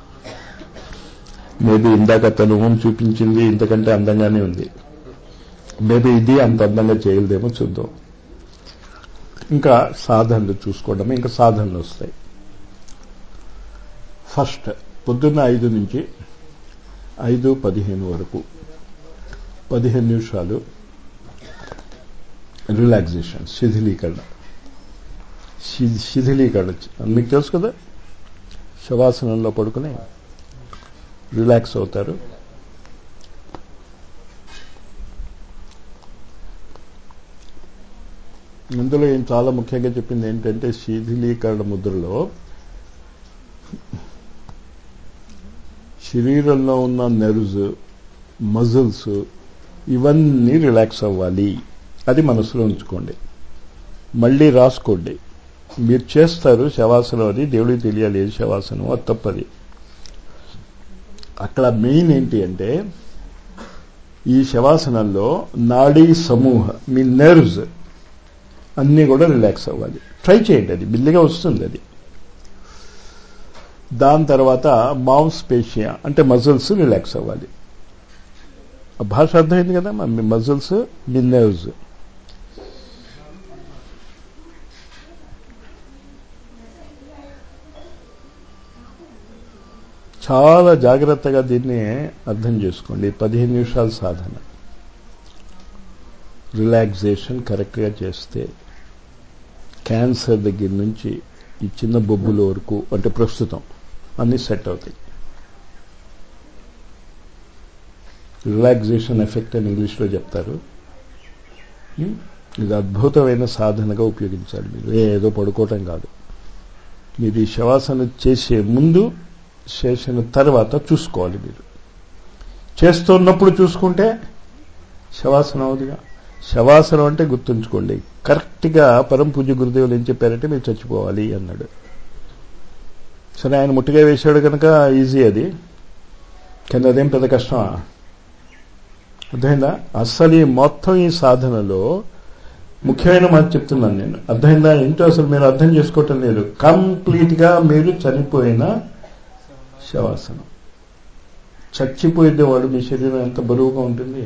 మేబీ ఇందాక తను ఊహం చూపించింది ఇంతకంటే అందంగానే ఉంది మేబీ ఇది అంత అందంగా చేయలేదేమో చూద్దాం ఇంకా సాధనలు చూసుకోవడమే ఇంకా సాధనలు వస్తాయి ఫస్ట్ పొద్దున్న ఐదు నుంచి ఐదు పదిహేను వరకు పదిహేను నిమిషాలు రిలాక్సేషన్ శిథిలీకరణ శి- శిథిలీకరణ మీకు తెలుసు కదా శవాసనంలో పడుకుని రిలాక్స్ అవుతారు ఇందులో ఏం చాలా ముఖ్యంగా చెప్పింది ఏంటంటే శిథిలీకరణ ముద్రలో శరీరంలో ఉన్న నెర్వ్స్ మజిల్స్ ఇవన్నీ రిలాక్స్ అవ్వాలి అది మనసులో ఉంచుకోండి మళ్ళీ రాసుకోండి మీరు చేస్తారు శవాసనం అది దేవుడికి తెలియాలి ఏది శవాసనం అది తప్పది అక్కడ మెయిన్ ఏంటి అంటే ఈ శవాసనంలో నాడీ సమూహ మీ నెర్వ్స్ అన్నీ కూడా రిలాక్స్ అవ్వాలి ట్రై చేయండి అది బిల్లిగా వస్తుంది అది దాని తర్వాత మౌస్ పేషియా అంటే మజిల్స్ రిలాక్స్ అవ్వాలి ఆ భాష అర్థమైంది కదా మీ మజిల్స్ మీ నెర్వ్స్ చాలా జాగ్రత్తగా దీన్ని అర్థం చేసుకోండి పదిహేను నిమిషాల సాధన రిలాక్సేషన్ కరెక్ట్గా చేస్తే క్యాన్సర్ దగ్గర నుంచి ఈ చిన్న బొబ్బుల వరకు అంటే ప్రస్తుతం అన్నీ సెట్ అవుతాయి రిలాక్సేషన్ ఎఫెక్ట్ అని ఇంగ్లీష్లో చెప్తారు ఉం? ఇది అద్భుతమైన సాధనగా ఉపయోగించాలి మీరు ఏదో పడుకోవటం కాదు మీరు ఈ శవాసన చేసే ముందు చేసిన తర్వాత చూసుకోవాలి మీరు చేస్తున్నప్పుడు చూసుకుంటే శవాసనం అవుదిగా శవాసనం అంటే గుర్తుంచుకోండి కరెక్ట్గా పరం పూజ్య గురుదేవులు ఏం చెప్పారంటే మీరు చచ్చిపోవాలి అన్నాడు సరే ఆయన ముట్టిగా వేశాడు కనుక ఈజీ అది కానీ అదేం పెద్ద కష్టమా అర్థమైందా అస్సలు ఈ మొత్తం ఈ సాధనలో ముఖ్యమైన మాట చెప్తున్నాను నేను అర్థమైందా ఏంటో అసలు మీరు అర్థం చేసుకోవటం లేదు కంప్లీట్ గా మీరు చనిపోయిన శవాసనం చచ్చిపోయితే వాడు మీ శరీరం ఎంత బరువుగా ఉంటుంది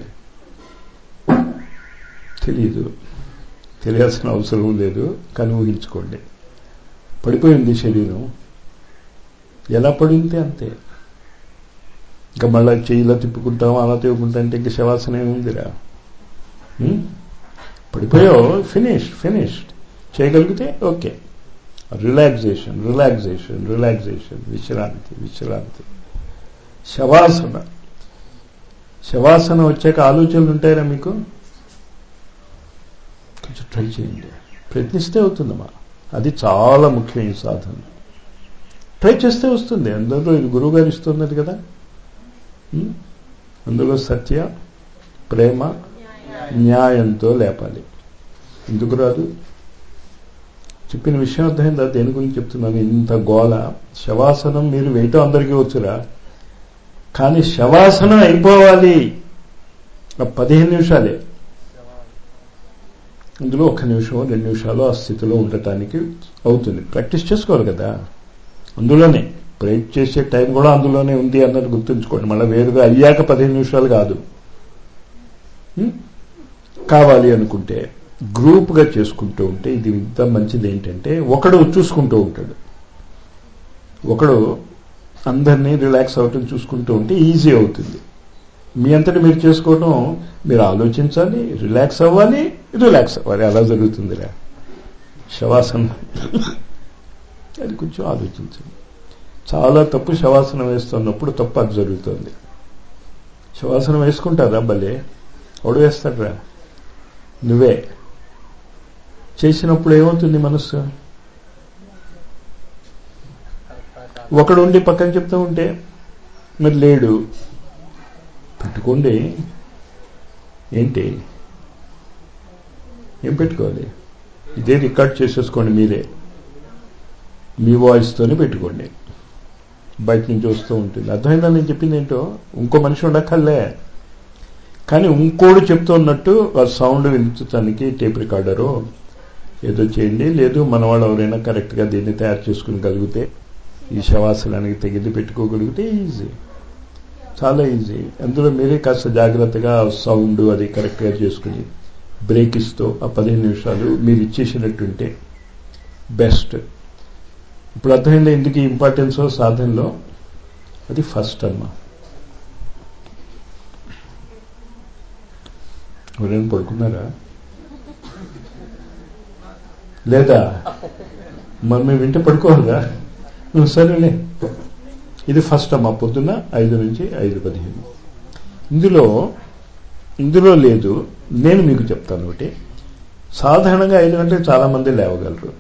తెలీదు తెలియాల్సిన అవసరం లేదు కానీ ఊహించుకోండి పడిపోయింది శరీరం ఎలా పడింది అంతే ఇంకా మళ్ళా చెయ్యిలా తిప్పుకుంటాం అలా తిప్పుకుంటాం అంటే ఇంకా శవాసన ఏముందిరా ఉం? పడిపోయావు ఫినిష్ ఫినిష్డ్ చేయగలిగితే ఓకే రిలాక్సేషన్ రిలాక్సేషన్ రిలాక్సేషన్ విశ్రాంతి విశ్రాంతి శవాసన శవాసన వచ్చాక ఆలోచనలు ఉంటాయరా మీకు కొంచెం ట్రై చేయండి ప్రయత్నిస్తే అవుతుందమ్మా అది చాలా ముఖ్యం ఈ సాధన ట్రై చేస్తే వస్తుంది అందులో ఇది గురువు గారు ఇస్తున్నది కదా ఉం? అందులో సత్య ప్రేమ న్యాయంతో లేపాలి ఎందుకు రాదు చెప్పిన విషయం అర్థమైందా దేని గురించి చెప్తున్నాను ఇంత గోల శవాసనం మీరు వేయటం అందరికీ వచ్చురా కానీ శవాసనం అయిపోవాలి ఆ పదిహేను నిమిషాలే అందులో ఒక నిమిషం రెండు నిమిషాలు ఆ స్థితిలో ఉండటానికి అవుతుంది ప్రాక్టీస్ చేసుకోవాలి కదా అందులోనే ప్రేట్ చేసే టైం కూడా అందులోనే ఉంది అన్నది గుర్తుంచుకోండి మళ్ళీ వేరుగా అయ్యాక పదిహేను నిమిషాలు కాదు ఉం? కావాలి అనుకుంటే గ్రూప్గా చేసుకుంటూ ఉంటే ఇది ఇంత మంచిది ఏంటంటే ఒకడు చూసుకుంటూ ఉంటాడు ఒకడు అందరినీ రిలాక్స్ అవ్వటం చూసుకుంటూ ఉంటే ఈజీ అవుతుంది మీ అంతటి మీరు చేసుకోవడం మీరు ఆలోచించాలి రిలాక్స్ అవ్వాలి రిలాక్స్ అవ్వాలి అలా జరుగుతుందిరా శవాసనం అది కొంచెం ఆలోచించండి చాలా తప్పు శవాసనం వేస్తున్నప్పుడు తప్పు అది జరుగుతుంది శవాసనం వేసుకుంటారా భలే ఎవడు వేస్తాడ్రా నువ్వే చేసినప్పుడు ఏమవుతుంది మనస్సు ఒకడు ఉండి పక్కన చెప్తూ ఉంటే మరి లేడు పెట్టుకోండి ఏంటి ఏం పెట్టుకోవాలి ఇదే రికార్డ్ చేసేసుకోండి మీరే మీ వాయిస్తోనే పెట్టుకోండి బయట నుంచి వస్తూ ఉంటుంది అర్థమైందా నేను చెప్పింది ఏంటో ఇంకో మనిషి ఉండక్కర్లే కానీ ఇంకోడు చెప్తున్నట్టు ఆ సౌండ్ వినిపించడానికి టేప్ రికార్డరు ఏదో చేయండి లేదు మన వాళ్ళు ఎవరైనా కరెక్ట్గా దీన్ని తయారు చేసుకుని కలిగితే ఈ శవాసనానికి తెగిది పెట్టుకోగలిగితే ఈజీ చాలా ఈజీ అందులో మీరే కాస్త జాగ్రత్తగా సౌండ్ అది కరెక్ట్గా చేసుకుని బ్రేక్ ఇస్తూ ఆ పదిహేను నిమిషాలు మీరు ఇచ్చేసినట్టుంటే బెస్ట్ ఇప్పుడు అర్థమైంది ఎందుకు ఇంపార్టెన్స్ సాధనలో అది ఫస్ట్ అమ్మా ఎవరైనా పడుకున్నారా లేదా మరి మేము వింటే పడుకోవాలిగా నువ్వు సరేలే ఇది ఫస్ట్ అమ్మా పొద్దున్న ఐదు నుంచి ఐదు పదిహేను ఇందులో ఇందులో లేదు నేను మీకు చెప్తాను ఒకటి సాధారణంగా ఐదు గంటలకు చాలా మంది లేవగలరు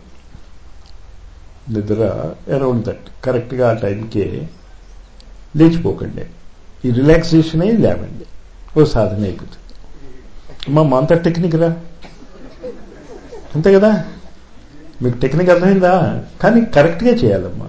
నిద్ర అరౌండ్ దట్ కరెక్ట్గా ఆ టైంకే లేచిపోకండి ఈ రిలాక్సేషన్ అయి లేవండి ఓ సాధన అయిపోతుంది అమ్మా మా అంత టెక్నిక్ రా అంతే కదా మీకు టెక్నిక్ అర్థమైందా కానీ కరెక్ట్గా చేయాలమ్మా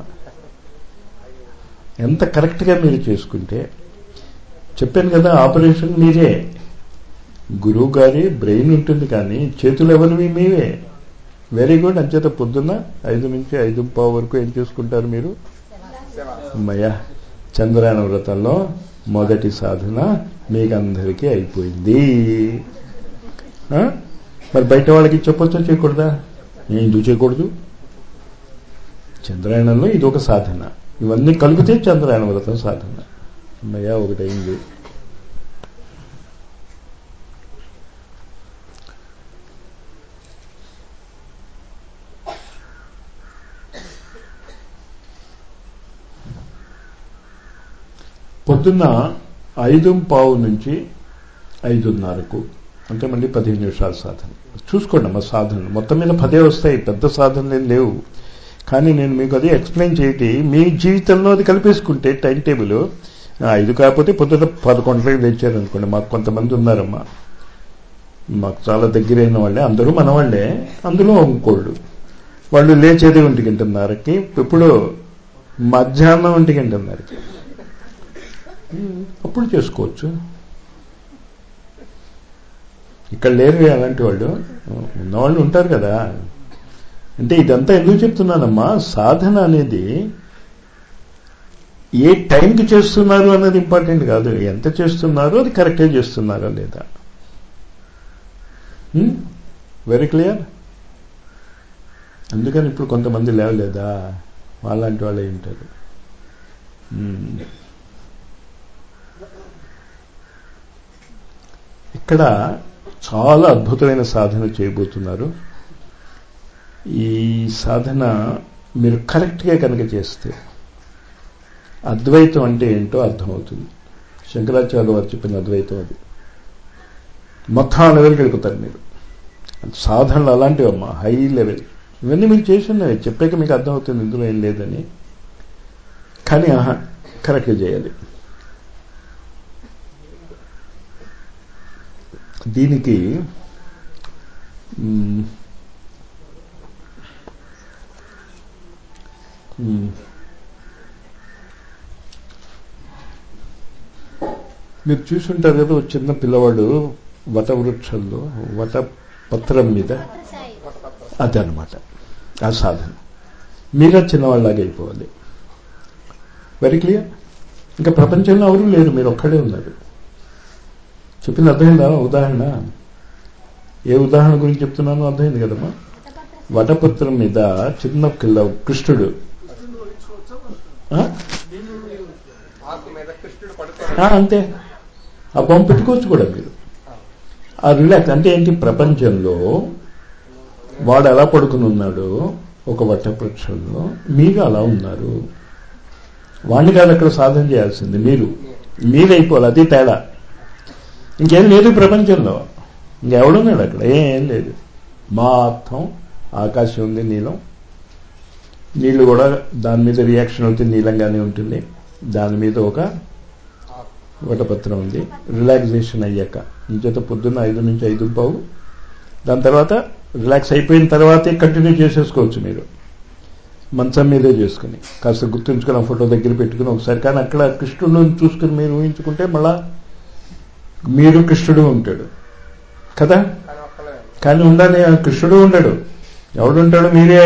ఎంత కరెక్ట్గా మీరు చేసుకుంటే చెప్పాను కదా ఆపరేషన్ మీరే గురువు గారి బ్రెయిన్ ఉంటుంది కానీ చేతులు ఎవరివి మీవే వెరీ గుడ్ అంచేత పొద్దున్న ఐదు నుంచి ఐదు పావు వరకు ఏం చేసుకుంటారు మీరు సేవ అమ్మయ్య చంద్రాయణ వ్రతంలో మొదటి సాధన మీకందరికీ అయిపోయింది ఆ? మరి బయట వాళ్ళకి చెప్పొచ్చా చేయకూడదా నేను ఎందుకు చేయకూడదు చంద్రాయణంలో ఇది ఒక సాధన ఇవన్నీ కలిపితే చంద్రాయణ వ్రతం సాధన అమ్మయ్య ఒకటైంది పొద్దున్న ఐదు పావు నుంచి ఐదున్నరకు అంటే మళ్ళీ పదిహేను నిమిషాల సాధన చూసుకోండి అమ్మ సాధనలు మొత్తం మీద పదే వస్తాయి పెద్ద సాధనలు ఏం లేవు కానీ నేను మీకు అది ఎక్స్ప్లెయిన్ చేయటి మీ జీవితంలో అది కలిపేసుకుంటే టైం టేబుల్ ఐదు కాకపోతే పొద్దున పదకొండలకి లేచారు అనుకోండి మాకు కొంతమంది ఉన్నారమ్మా మాకు చాలా దగ్గరైన వాళ్ళే అందరూ మన వాళ్ళే అందులో ఇంకోళ్ళు వాళ్ళు లేచేది ఒంటి గంటన్నరకి ఇప్పుడు మధ్యాహ్నం ఒంటి గంటన్నరకి అప్పుడు చేసుకోవచ్చు ఇక్కడ లేరు అలాంటి వాళ్ళు ఉన్నవాళ్ళు ఉంటారు కదా అంటే ఇదంతా ఎందుకు చెప్తున్నానమ్మా సాధన అనేది ఏ టైంకి చేస్తున్నారు అన్నది ఇంపార్టెంట్ కాదు ఎంత చేస్తున్నారో అది కరెక్ట్గా చేస్తున్నారా లేదా వెరీ క్లియర్ అందుకని ఇప్పుడు కొంతమంది లేవలేదా వాళ్ళంటి వాళ్ళే ఉంటారు Hmm. ఇక్కడ చాలా అద్భుతమైన సాధన చేయబోతున్నారు ఈ సాధన మీరు కరెక్ట్గా కనుక చేస్తే అద్వైతం అంటే ఏంటో అర్థమవుతుంది శంకరాచార్య వారు చెప్పిన అద్వైతం అది మొత్తం ఆ లెవెల్కి వెళ్ళిపోతారు మీరు సాధనలు అలాంటివి అమ్మా హై లెవెల్ ఇవన్నీ మీరు చేసి ఉన్నవి చెప్పాక మీకు అర్థమవుతుంది ఇందులో ఏం లేదని కానీ ఆహా కరెక్ట్గా చేయాలి దీనికి మ్, మ్, మీరు చూసుంటారు కదా ఒక చిన్న పిల్లవాడు వటవృక్షంలో వట పత్రం మీద సాయి అదనమాట ఆ సాధన మీరే చిన్నవాళ్ళలాగా అయిపోవాలి వెరీ క్లియర్ ఇంకా ప్రపంచంలో ఎవరు లేరు మీరు ఒక్కడే ఉన్నారు చెప్పింది అర్థమైందా ఉదాహరణ ఏ ఉదాహరణ గురించి చెప్తున్నానో అర్థమైంది కదమ్మా వటపత్రం మీద చిన్న పిల్ల కృష్ణుడు ఆ? ఆకు మీద కృష్ణుడు ఆ, పడుకొని అంతే ఆ బొమ్మ పెట్టుకోవచ్చు కూడా మీరు ఆ రిలాక్స్ అంటే ఏంటి ప్రపంచంలో వాడు ఎలా పడుకుని ఉన్నాడో ఒక వటవృక్షంలో మీరు అలా ఉన్నారు వాడిని కాదు అక్కడ సాధన చేయాల్సింది మీరు మీరైపోవాలి అది తేడా ఇంకేం లేదు ప్రపంచంలో ఇంకెవడున్నాడు అక్కడ ఏం లేదు మొత్తం ఆకాశం ఉంది నీలం నీళ్లు కూడా దాని మీద రియాక్షన్ అవుతుంది నీలంగానే ఉంటుంది దాని మీద ఒక వటపత్రం ఉంది రిలాక్సేషన్ అయ్యాక ఇంచేత పొద్దున్న ఐదు నుంచి ఐదు పావు దాని తర్వాత రిలాక్స్ అయిపోయిన తర్వాతే కంటిన్యూ చేసేసుకోవచ్చు మీరు మంచం మీదే చేసుకుని కాస్త గుర్తుంచుకుని ఆ ఫోటో దగ్గర పెట్టుకుని ఒకసారి కానీ అక్కడ కృష్ణుడు చూసుకుని మీరు ఊహించుకుంటే మళ్ళా మీరు కృష్ణుడు ఉంటాడు కదా కానీ ఒక్కలేదండి కానీ ఉండాలి ఆ కృష్ణుడు ఉండడు ఎవడుంటాడు మీరే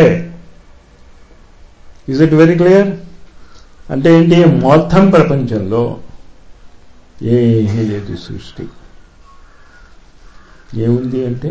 ఇజ్ ఇట్ వెరీ క్లియర్ అంటే ఏంటి మొత్తం ప్రపంచంలో ఏమీ లేదు సృష్టి ఏముంది అంటే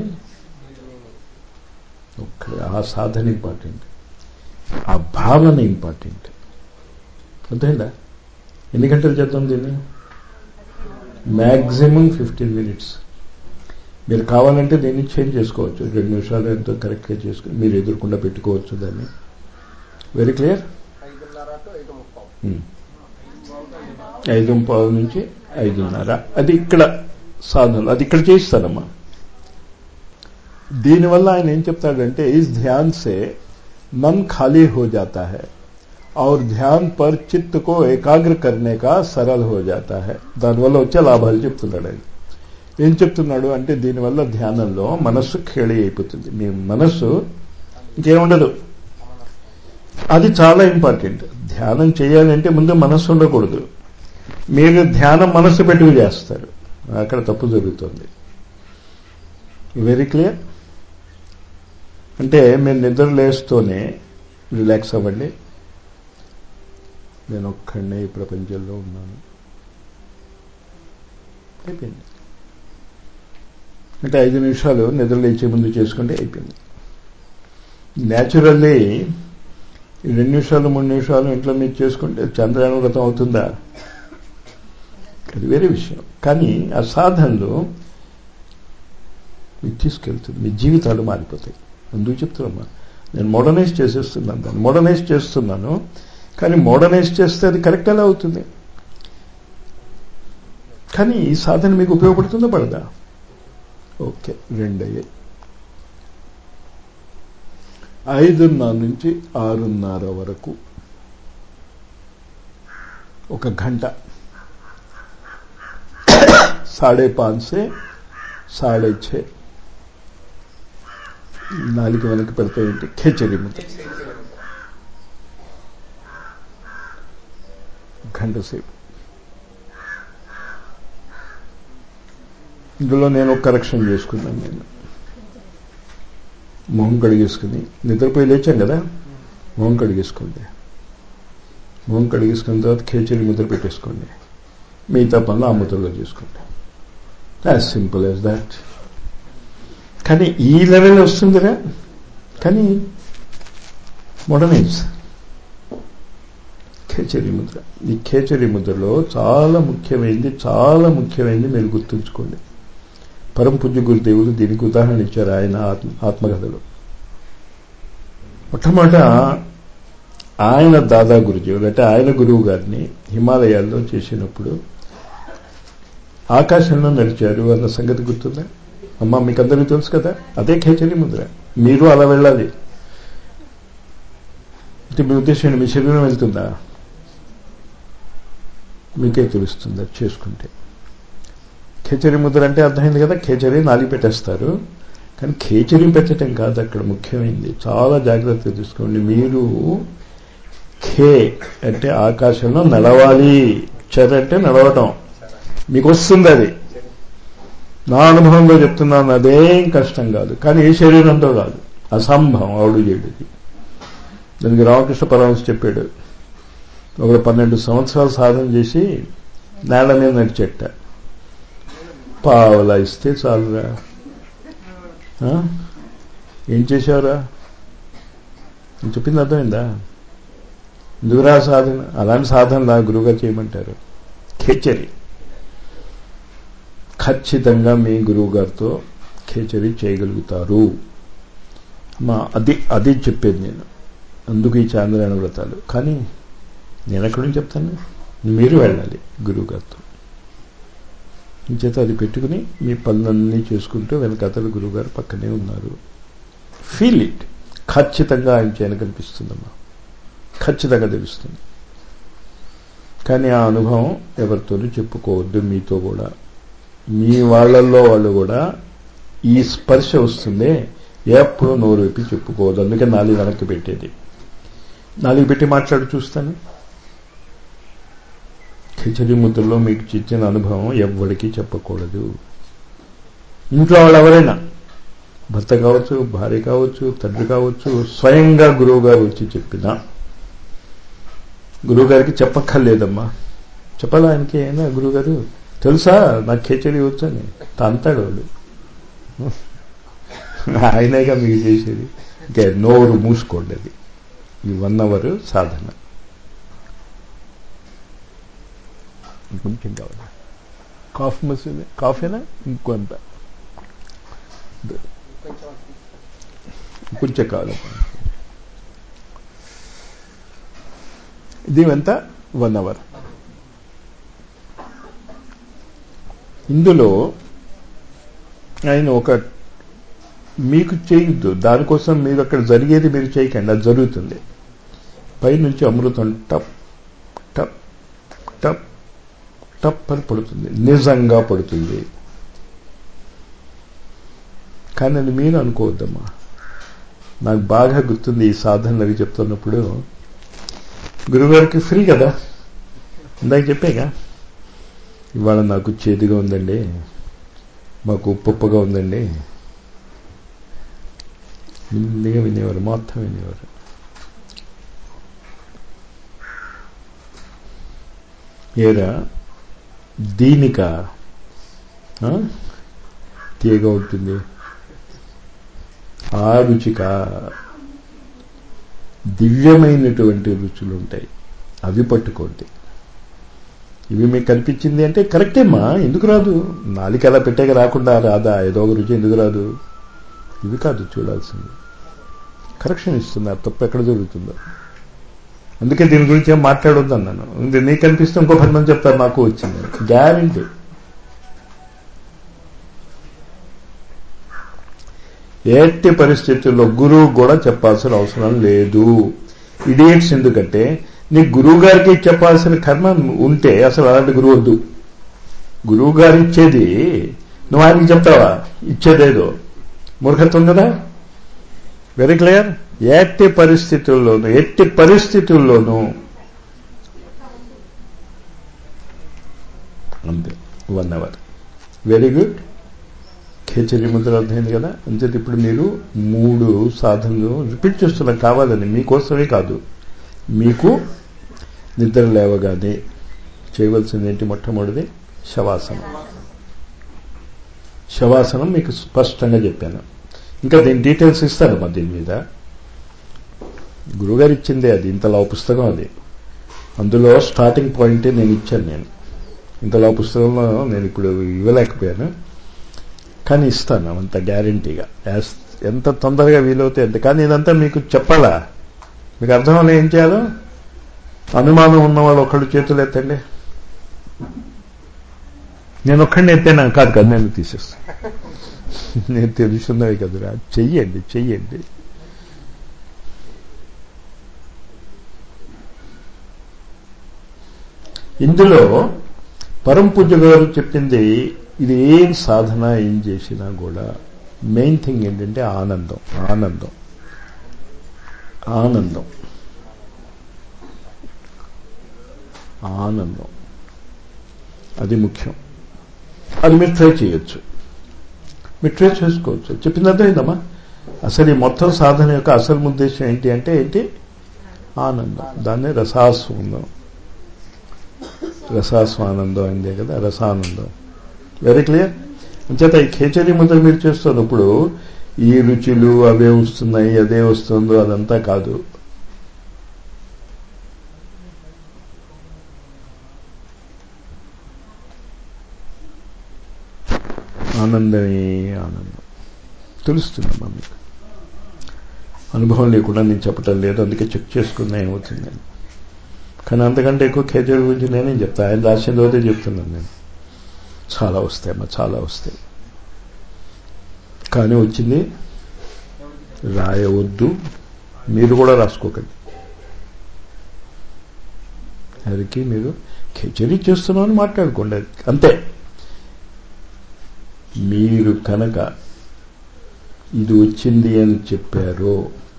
ఒక్క ఆ సాధన ఇంపార్టెంట్ ఆ భావన ఇంపార్టెంట్ అర్థమైందా ఎన్ని గంటలు చేద్దాం దీన్ని మ్యాక్సిమం ఫిఫ్టీన్ మినిట్స్ మీరు కావాలంటే దీన్ని చేంజ్ చేసుకోవచ్చు రెండు నిమిషాలు ఎంతో కరెక్ట్గా చేసుకుని మీరు ఎదురకుండా పెట్టుకోవచ్చు దాన్ని వెరీ క్లియర్ ఐదున్నర టు ఐదు ముప్పావు ఐదు పావు నుంచి ఐదున్నర అది ఇక్కడ సాధనలు అది ఇక్కడ చేయిస్తానమ్మా దీనివల్ల ఆయన ఏం చెప్తాడంటే ఇస్ ధ్యాన్ సే मन खाली हो जाता है और ध्यान पर चित्त को एकाग्र करने का सरल हो जाता है దానివల్ల వచ్చే లాభాలు చెప్తున్నాడు ఆయన ఏం చెప్తున్నాడు అంటే దీనివల్ల ధ్యానంలో మనస్సు ఖేళి అయిపోతుంది మీ మనస్సు ఇంకేముండదు అది చాలా ఇంపార్టెంట్ ధ్యానం చేయాలంటే ముందు మనస్సు ఉండకూడదు మీరు ధ్యానం మనస్సు పెట్టుకు చేస్తారు అక్కడ తప్పు జరుగుతుంది వెరీ క్లియర్ అంటే మీరు నిద్ర లేస్తూనే రిలాక్స్ అవ్వండి నేను ఒక్కడనే ఈ ప్రపంచంలో ఉన్నాను అయిపోయింది అంటే ఐదు నిమిషాలు నిద్ర లేచే ముందు చేసుకుంటే అయిపోయింది న్యాచురల్లీ రెండు నిమిషాలు మూడు నిమిషాలు ఇంట్లో మీరు చేసుకుంటే చంద్రయాన వ్రతం అవుతుందా అది వేరే విషయం కానీ ఆ సాధనలు మీకు తీసుకెళ్తుంది మీ జీవితాలు మారిపోతాయి అందుకు చెప్తున్నా నేను మోడర్నైజ్ చేసేస్తున్నాను దాన్ని మోడర్నైజ్ చేస్తున్నాను కానీ మోడర్నైజ్ చేస్తే అది కరెక్ట్ ఎలా అవుతుంది కానీ ఈ సాధన మీకు ఉపయోగపడుతుందా పడదా ఓకే రెండు అయ్యాయి ఐదున్నర నుంచి ఆరున్నర వరకు ఒక గంట साढ़े पांच से साढ़े छः నాలుగు వెనక్కి పెడితే ఏంటి ఖేచరి ముద్ర గంట సేపు ఇందులో నేను ఒక కరెక్షన్ చేసుకున్నాను నేను మొహం కడిగేసుకుని నిద్రపోయి లేచాం కదా మొహం కడిగేసుకోండి మొహం కడిగేసుకున్న తర్వాత ఖేచరి ముద్ర పెట్టేసుకోండి మిగతా పనులు ఆ ముద్రలో చేసుకోండి యాజ్ సింపుల్ యాజ్ దాట్ కానీ ఈ లెవెల్ వస్తుందిరా కానీ మోడర్నైజ్ ఖేచరి ముద్ర ఈ ఖేచరి ముద్రలో చాలా ముఖ్యమైనది చాలా ముఖ్యమైనది మీరు గుర్తుంచుకోండి పరమ పూజ్య గురుదేవులు దీనికి ఉదాహరణ ఇచ్చారు ఆయన ఆత్మ ఆత్మకథలో మొట్టమొదట ఆయన దాదా గురుజీవులు అంటే ఆయన గురువు గారిని హిమాలయాల్లో చేసినప్పుడు ఆకాశంలో నడిచారు అన్న సంగతి గుర్తుందా అమ్మ మీకు అందరికీ తెలుసు కదా అదే ఖేచరి ముద్ర మీరు అలా వెళ్ళాలి అంటే మీ ఉద్దేశం ఏంటి? మీ శరీరం వెళ్తుందా మీకే తెలుస్తుంది అది చేసుకుంటే ఖేచరి ముద్ర అంటే అర్థమైంది కదా ఖేచరి నాలి పెట్టేస్తారు కానీ ఖేచరి పెట్టడం కాదు అక్కడ ముఖ్యమైనది చాలా జాగ్రత్త తీసుకోండి మీరు ఖే అంటే ఆకాశంలో నడవాలి చర్ అంటే నడవటం మీకు వస్తుంది అది నా అనుభవంలో చెప్తున్నాను అదేం కష్టం కాదు కానీ ఏ శరీరంతో కాదు అసంభవం ఆవిడ చేయడిది దానికి రామకృష్ణ పరమహంస చెప్పాడు ఒక పన్నెండు సంవత్సరాలు సాధన చేసి నేల మీద నడిచెట్ట పావలా ఇస్తే చాలురా ఆ? ఏం చేశావురా నేను చెప్పింది అర్థమైందా ఎందుకురా సాధన అలాంటి సాధన నా గురువుగారు చేయమంటారు ఖేచరి ఖచ్చితంగా మీ గురువు గారితో ఖేచరి చేయగలుగుతారు మా అది అది చెప్పేది నేను అందుకు ఈ చాంద్రాయణ వ్రతాలు కానీ నేను ఎక్కడి నుంచి చెప్తాను మీరు వెళ్ళాలి గురువు గారితో చేత అది పెట్టుకుని మీ పనులన్నీ చేసుకుంటూ వెనకాతలు గురువుగారు పక్కనే ఉన్నారు ఫీల్ ఇట్ ఖచ్చితంగా ఆయన చేయని కనిపిస్తుందమ్మా ఖచ్చితంగా తెలుస్తుంది కానీ ఆ అనుభవం ఎవరితోనూ చెప్పుకోవద్దు మీతో కూడా మీ వాళ్ళల్లో వాళ్ళు కూడా ఈ స్పర్శ వస్తుందే ఎప్పుడు నోరు విప్పి చెప్పుకోవద్దు అందుకే నాలుగు వెనక్కి పెట్టేది నాలుగు పెట్టి మాట్లాడి చూస్తాను ఖిచడి ముద్రలో మీకు ఇచ్చిన అనుభవం ఎవ్వడికి చెప్పకూడదు ఇంట్లో వాళ్ళు ఎవరైనా భర్త కావచ్చు భార్య కావచ్చు తండ్రి కావచ్చు స్వయంగా గురువు గారు వచ్చి చెప్పినా గురువు గారికి చెప్పక్కర్లేదమ్మా చెప్పాలా ఆయనకి అయినా గురువు గారు తెలుసా నాకు ఖేచడి వచ్చని అంటాడు వాడు ఆయనేగా మీకు చేసేది ఇంకా నోరు మూసుకోండి అది ఈ వన్ అవర్ సాధన కొంచెం కావాలి కాఫీ మసీదు కాఫీనా ఇంకొంత కొంచెం కొంచెం కావాలి ఇది ఎంత వన్ అవర్ ఇందులో ఆయన ఒక మీకు చేయొద్దు దానికోసం మీరు అక్కడ జరిగేది మీరు చేయకండి అది జరుగుతుంది పైనుంచి అమృతం టప్ టప్ టప్ టప్ అని పడుతుంది నిజంగా పడుతుంది కానీ అది మీరు అనుకోవద్దమ్మా నాకు బాగా గుర్తుంది ఈ సాధనలు అవి చెప్తున్నప్పుడు గురుగారికి ఫ్రీ కదా ఇందాక చెప్పాగా ఇవాళ నాకు చేదుగా ఉందండి మాకు ఉప్పుగా ఉందండి మెల్లిగా వినేవారు మొత్తం వినేవారు ఏరా దీనిక ఆ? తీయగా ఉంటుంది ఆ రుచిక దివ్యమైనటువంటి రుచులు ఉంటాయి అవి పట్టుకోండి ఇవి మీకు కనిపించింది అంటే కరెక్టేమ్మా ఎందుకు రాదు నాలిక అలా పెట్టాక రాకుండా రాదా ఏదో ఒక రుచి ఎందుకు రాదు ఇవి కాదు చూడాల్సింది కరెక్షన్ ఇస్తున్నారు తప్పు ఎక్కడ జరుగుతుందో అందుకే దీని గురించి ఏం మాట్లాడొద్దు అన్నాను ఇది నీకు కనిపిస్తే ఇంకో పది మంది చెప్తారు నాకు వచ్చింది గ్యారంటీ ఎట్టి పరిస్థితుల్లో గురువు కూడా చెప్పాల్సిన అవసరం లేదు ఇడియట్స్ ఎందుకంటే నీ గురువు గారికి చెప్పాల్సిన కర్మ ఉంటే అసలు అలాంటి గురువు వద్దు గురువు గారు ఇచ్చేది నువ్వు ఆయనకి చెప్తావా ఇచ్చేదేదో మూర్ఖత్వం కదా వెరీ క్లియర్ ఎట్టి పరిస్థితుల్లోనూ ఎట్టి పరిస్థితుల్లోనూ అంతే వన్ అవర్ వెరీ గుడ్ ఖేచరి ముద్ర అర్థమైంది కదా అంతే ఇప్పుడు మీరు మూడు సాధనలు రిపీట్ చేస్తున్నాం కావాలని మీకోసమే కాదు మీకు నిద్ర లేవగానే చేయవలసింది ఏంటి మొట్టమొదటిది శవాసనం శవాసనం మీకు స్పష్టంగా చెప్పాను ఇంకా దీని డీటెయిల్స్ ఇస్తానమ్మా దీని మీద గురుగారు ఇచ్చిందే అది ఇంతలా పుస్తకం అది అందులో స్టార్టింగ్ పాయింటే నేను ఇచ్చాను నేను ఇంతలా పుస్తకంలో నేను ఇప్పుడు ఇవ్వలేకపోయాను కానీ ఇస్తాను అంత గ్యారంటీగా ఎంత తొందరగా వీలవుతే అంత కానీ ఇదంతా మీకు చెప్పాలా మీకు అర్థం వల్ల ఏం చేయాలో అనుమానం ఉన్నవాళ్ళు ఒకళ్ళు చేతులు ఎత్తండి నేను ఒక్కడిని ఎత్తాను కాదు కాదు నేను తీసేస్తాను నేను తెలుసున్నవి కదరా చెయ్యండి చెయ్యండి ఇందులో పరం పూజ గారు చెప్పింది ఇది ఏం సాధన ఏం చేసినా కూడా మెయిన్ థింగ్ ఏంటంటే ఆనందం ఆనందం ఆనందం ఆనందం అది ముఖ్యం అది మీరు ట్రై చేయొచ్చు మీరు ట్రై చేసుకోవచ్చు చెప్పింది అర్థమైందమ్మా అసలు ఈ మొత్తం సాధన యొక్క అసలు ఉద్దేశం ఏంటి అంటే ఏంటి ఆనందం దాన్ని రసాస్వానందం రసాస్వానందం అయిందే కదా రసానందం వెరీ క్లియర్ అంచేత ఈ ఖేచరి ముద్ర మీరు చేస్తున్నప్పుడు ఈ రుచులు అవే వస్తున్నాయి అదే వస్తుందో అదంతా కాదు ఆనందమే ఆనందం తెలుస్తుందమ్మా మీకు అనుభవం లేకుండా నేను చెప్పటం లేదు అందుకే చెక్ చేసుకున్నా ఏమవుతుంది కానీ అంతకంటే ఎక్కువ ఖేచరి గురించి నేనేం చెప్తా ఆయన రాసింది అదే చెప్తున్నాను నేను చాలా వస్తాయమ్మా చాలా వస్తాయి కానీ వచ్చింది రాయవద్దు మీరు కూడా రాసుకోకండి హరికి మీరు ఖెచరీ చేస్తున్నామని మాట్లాడుకోండి అది అంతే మీరు కనుక ఇది వచ్చింది అని చెప్పారు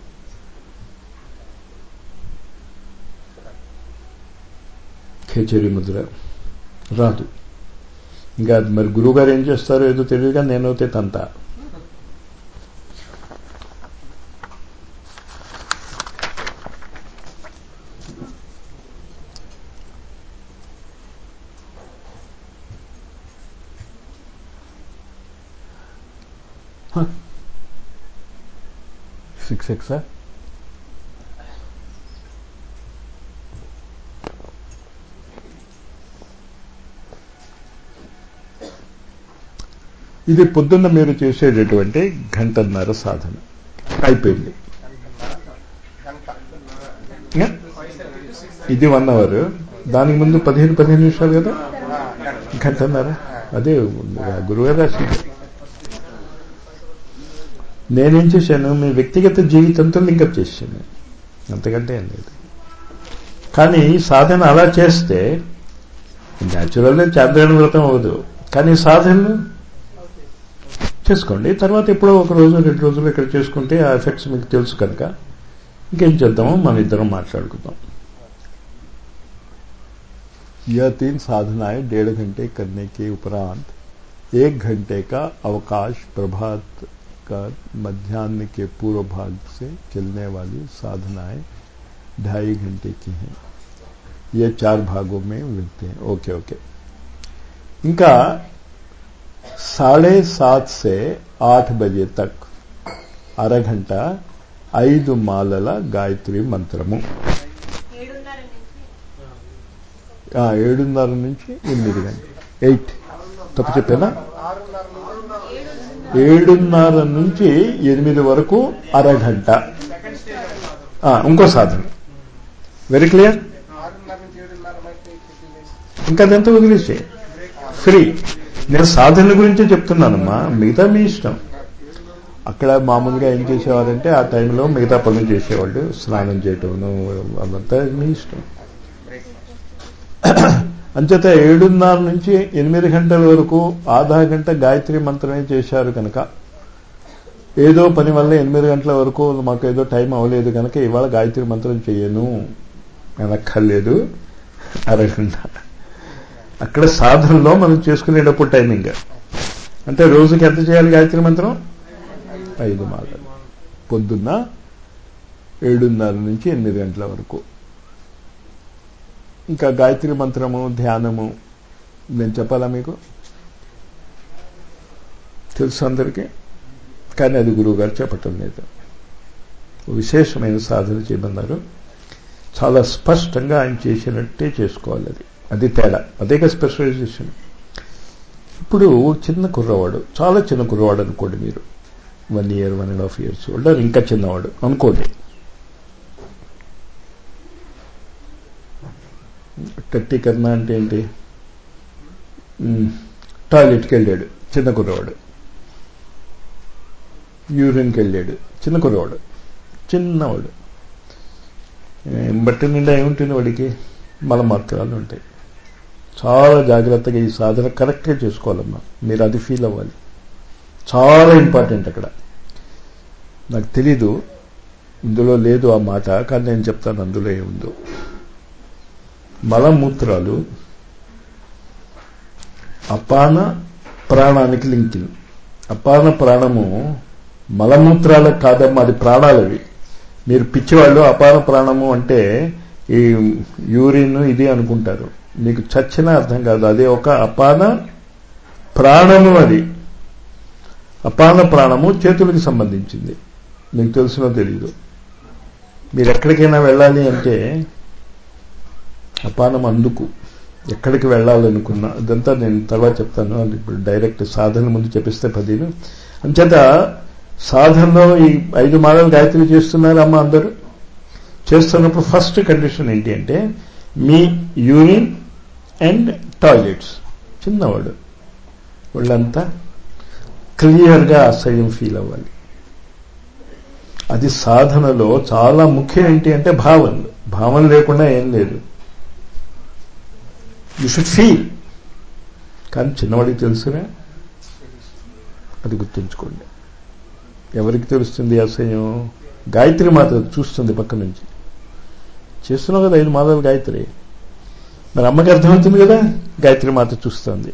ఖేచరి ముద్ర రాదు ఇంకా అది మరి గురువుగారు ఏం చేస్తారో ఏదో తెలియదుగా నేనైతే తంత సిక్స్ ఎక్సా ఇది పొద్దున్న మీరు చేసేటటువంటి గంటన్నర సాధన అయిపోయింది గంట ఇంకా ఇది వన్ అవర్ దానికి ముందు పదిహేను పదిహేను నిమిషాలు కదా ఆ, గంట గంటన్నర అదే గురుగారు రాసింది నేనేం చేశాను మీ వ్యక్తిగత జీవితంతో లింకప్ చేశాను అంతకంటే ఏం లేదు కానీ సాధన అలా చేస్తే న్యాచురల్గా చాంద్రాయణ వ్రతం అవ్వదు కానీ సాధనలు చేసుకోండి తర్వాత ఎప్పుడో ఒక రోజు రెండు రోజులు ఇక్కడ చేసుకుంటే ఆ ఎఫెక్ట్స్ మీకు తెలుసు కనుక ఇంకేం చేద్దామో మన ఇద్దరం మాట్లాడుకుందాం यह तीन साधनाएं डेढ़ घंटे करने के उपरांत एक घंटे का अवकाश प्रभात का मध्यान्ह के पूर्व भाग से चलने वाली साधनाएं ढाई घंटे की हैं ये चार भागों में मिलते हैं ओके ओके इनका साढ़े सात से आठ बजे तक అర గంట ఐదు మాలల గాయత్రి మంత్రము ఏడున్నర నుంచి ఆ, ఏడున్నర నుంచి ఎనిమిది గంటలు ఎయిట్ తప్పు చెప్పానా ఆరున్నర నుంచి ఏడున్నర నుంచి ఎనిమిది వరకు అరగంట ఆ, ఇంకో సాధన వెరీ క్లియర్ ఆరున్నర నుంచి ఏడున్నర మధ్య చెప్పింది ఇంకా అదంతా వదిలేసే ఫ్రీ నేను సాధన గురించే చెప్తున్నానమ్మా మిగతా మీ ఇష్టం అక్కడ మామూలుగా ఏం చేసేవారంటే ఆ టైంలో మిగతా పనులు చేసేవాళ్ళు స్నానం చేయటం అదంతా మీ ఇష్టం అంచేత ఏడున్నర నుంచి ఎనిమిది గంటల వరకు ఆధా గంట గాయత్రి మంత్రమే చేశారు కనుక ఏదో పని వల్ల ఎనిమిది గంటల వరకు మాకు ఏదో టైం అవ్వలేదు కనుక ఇవాళ గాయత్రి మంత్రం చేయను అనక్కర్లేదు అరగంట అక్కడ సాధనలో మనం చేసుకునేటప్పుడు టైమింగ్ అంటే రోజుకి ఎంత చేయాలి గాయత్రి మంత్రం ఐదు మాటలు పొద్దున్న ఏడున్నర నుంచి ఎనిమిది గంటల వరకు ఇంకా గాయత్రి మంత్రము ధ్యానము నేను చెప్పాలా మీకు తెలుసు అందరికీ కానీ అది గురువు గారు చెప్పటం లేదు విశేషమైన సాధన చేయమన్నారు చాలా స్పష్టంగా ఆయన చేసినట్టే చేసుకోవాలి అది అది తేడా అదే స్పెషలైజేషన్ ఇప్పుడు చిన్న కుర్రవాడు చాలా చిన్న కుర్రవాడు అనుకోండి మీరు one year one and half years old ఇంకా చిన్నవాడు అనుకోండి కట్టీకరణ అంటే ఏంటి మ్, టాయిలెట్కి వెళ్ళాడు చిన్న కుర్రవాడు యూరిన్కి వెళ్ళాడు చిన్న కుర్రవాడు చిన్నవాడు ఏం బట్టి నిండా ఏముంటుంది వాడికి మలమాత్రాలు ఉంటాయి చాలా జాగ్రత్తగా ఈ సాధన కరెక్ట్గా చేసుకోవాలమ్మా మీరు అది ఫీల్ అవ్వాలి చాలా ఇంపార్టెంట్ అక్కడ నాకు తెలీదు ఇందులో లేదు ఆ మాట కానీ నేను చెప్తాను అందులో ఏముందో మలమూత్రాలు అపాన ప్రాణానికి లింకింగ్ అపాన ప్రాణము మలమూత్రాలకు కాదమ్మా అది ప్రాణాలవి మీరు పిచ్చివాళ్ళు అపాన ప్రాణము అంటే ఈ యూరిన్ ఇది అనుకుంటారు మీకు చచ్చిన అర్థం కాదు అదే ఒక అపాన ప్రాణము అది అపాన ప్రాణము చేతులకు సంబంధించింది మీకు తెలుసునో తెలీదు మీరు ఎక్కడికైనా వెళ్ళాలి అంటే అపానం అందుకు ఎక్కడికి వెళ్ళాలనుకున్నా అదంతా నేను తర్వాత చెప్తాను అది ఇప్పుడు డైరెక్ట్ సాధన ముందు చెప్పిస్తే పదిను అంచేత సాధనలో ఈ ఐదు మాలలు గాయత్రి చేస్తున్నారు అమ్మ అందరూ చేస్తున్నప్పుడు ఫస్ట్ కండిషన్ ఏంటి అంటే మీ యూరిన్ అండ్ టాయిలెట్స్ చిన్నవాడు వాళ్ళంతా క్లియర్గా అసహ్యం ఫీల్ అవ్వాలి అది సాధనలో చాలా ముఖ్యం ఏంటి అంటే భావనలు భావన లేకుండా ఏం లేదు యూ షుడ్ ఫీల్ కానీ చిన్నవాడికి తెలుసునే అది గుర్తుంచుకోండి ఎవరికి తెలుస్తుంది అసహ్యం గాయత్రి మాత చూస్తుంది పక్క నుంచి చేస్తున్నావు కదా ఐదు మాదాలు గాయత్రి మరి అమ్మకి అర్థమవుతుంది కదా గాయత్రి మాత చూస్తుంది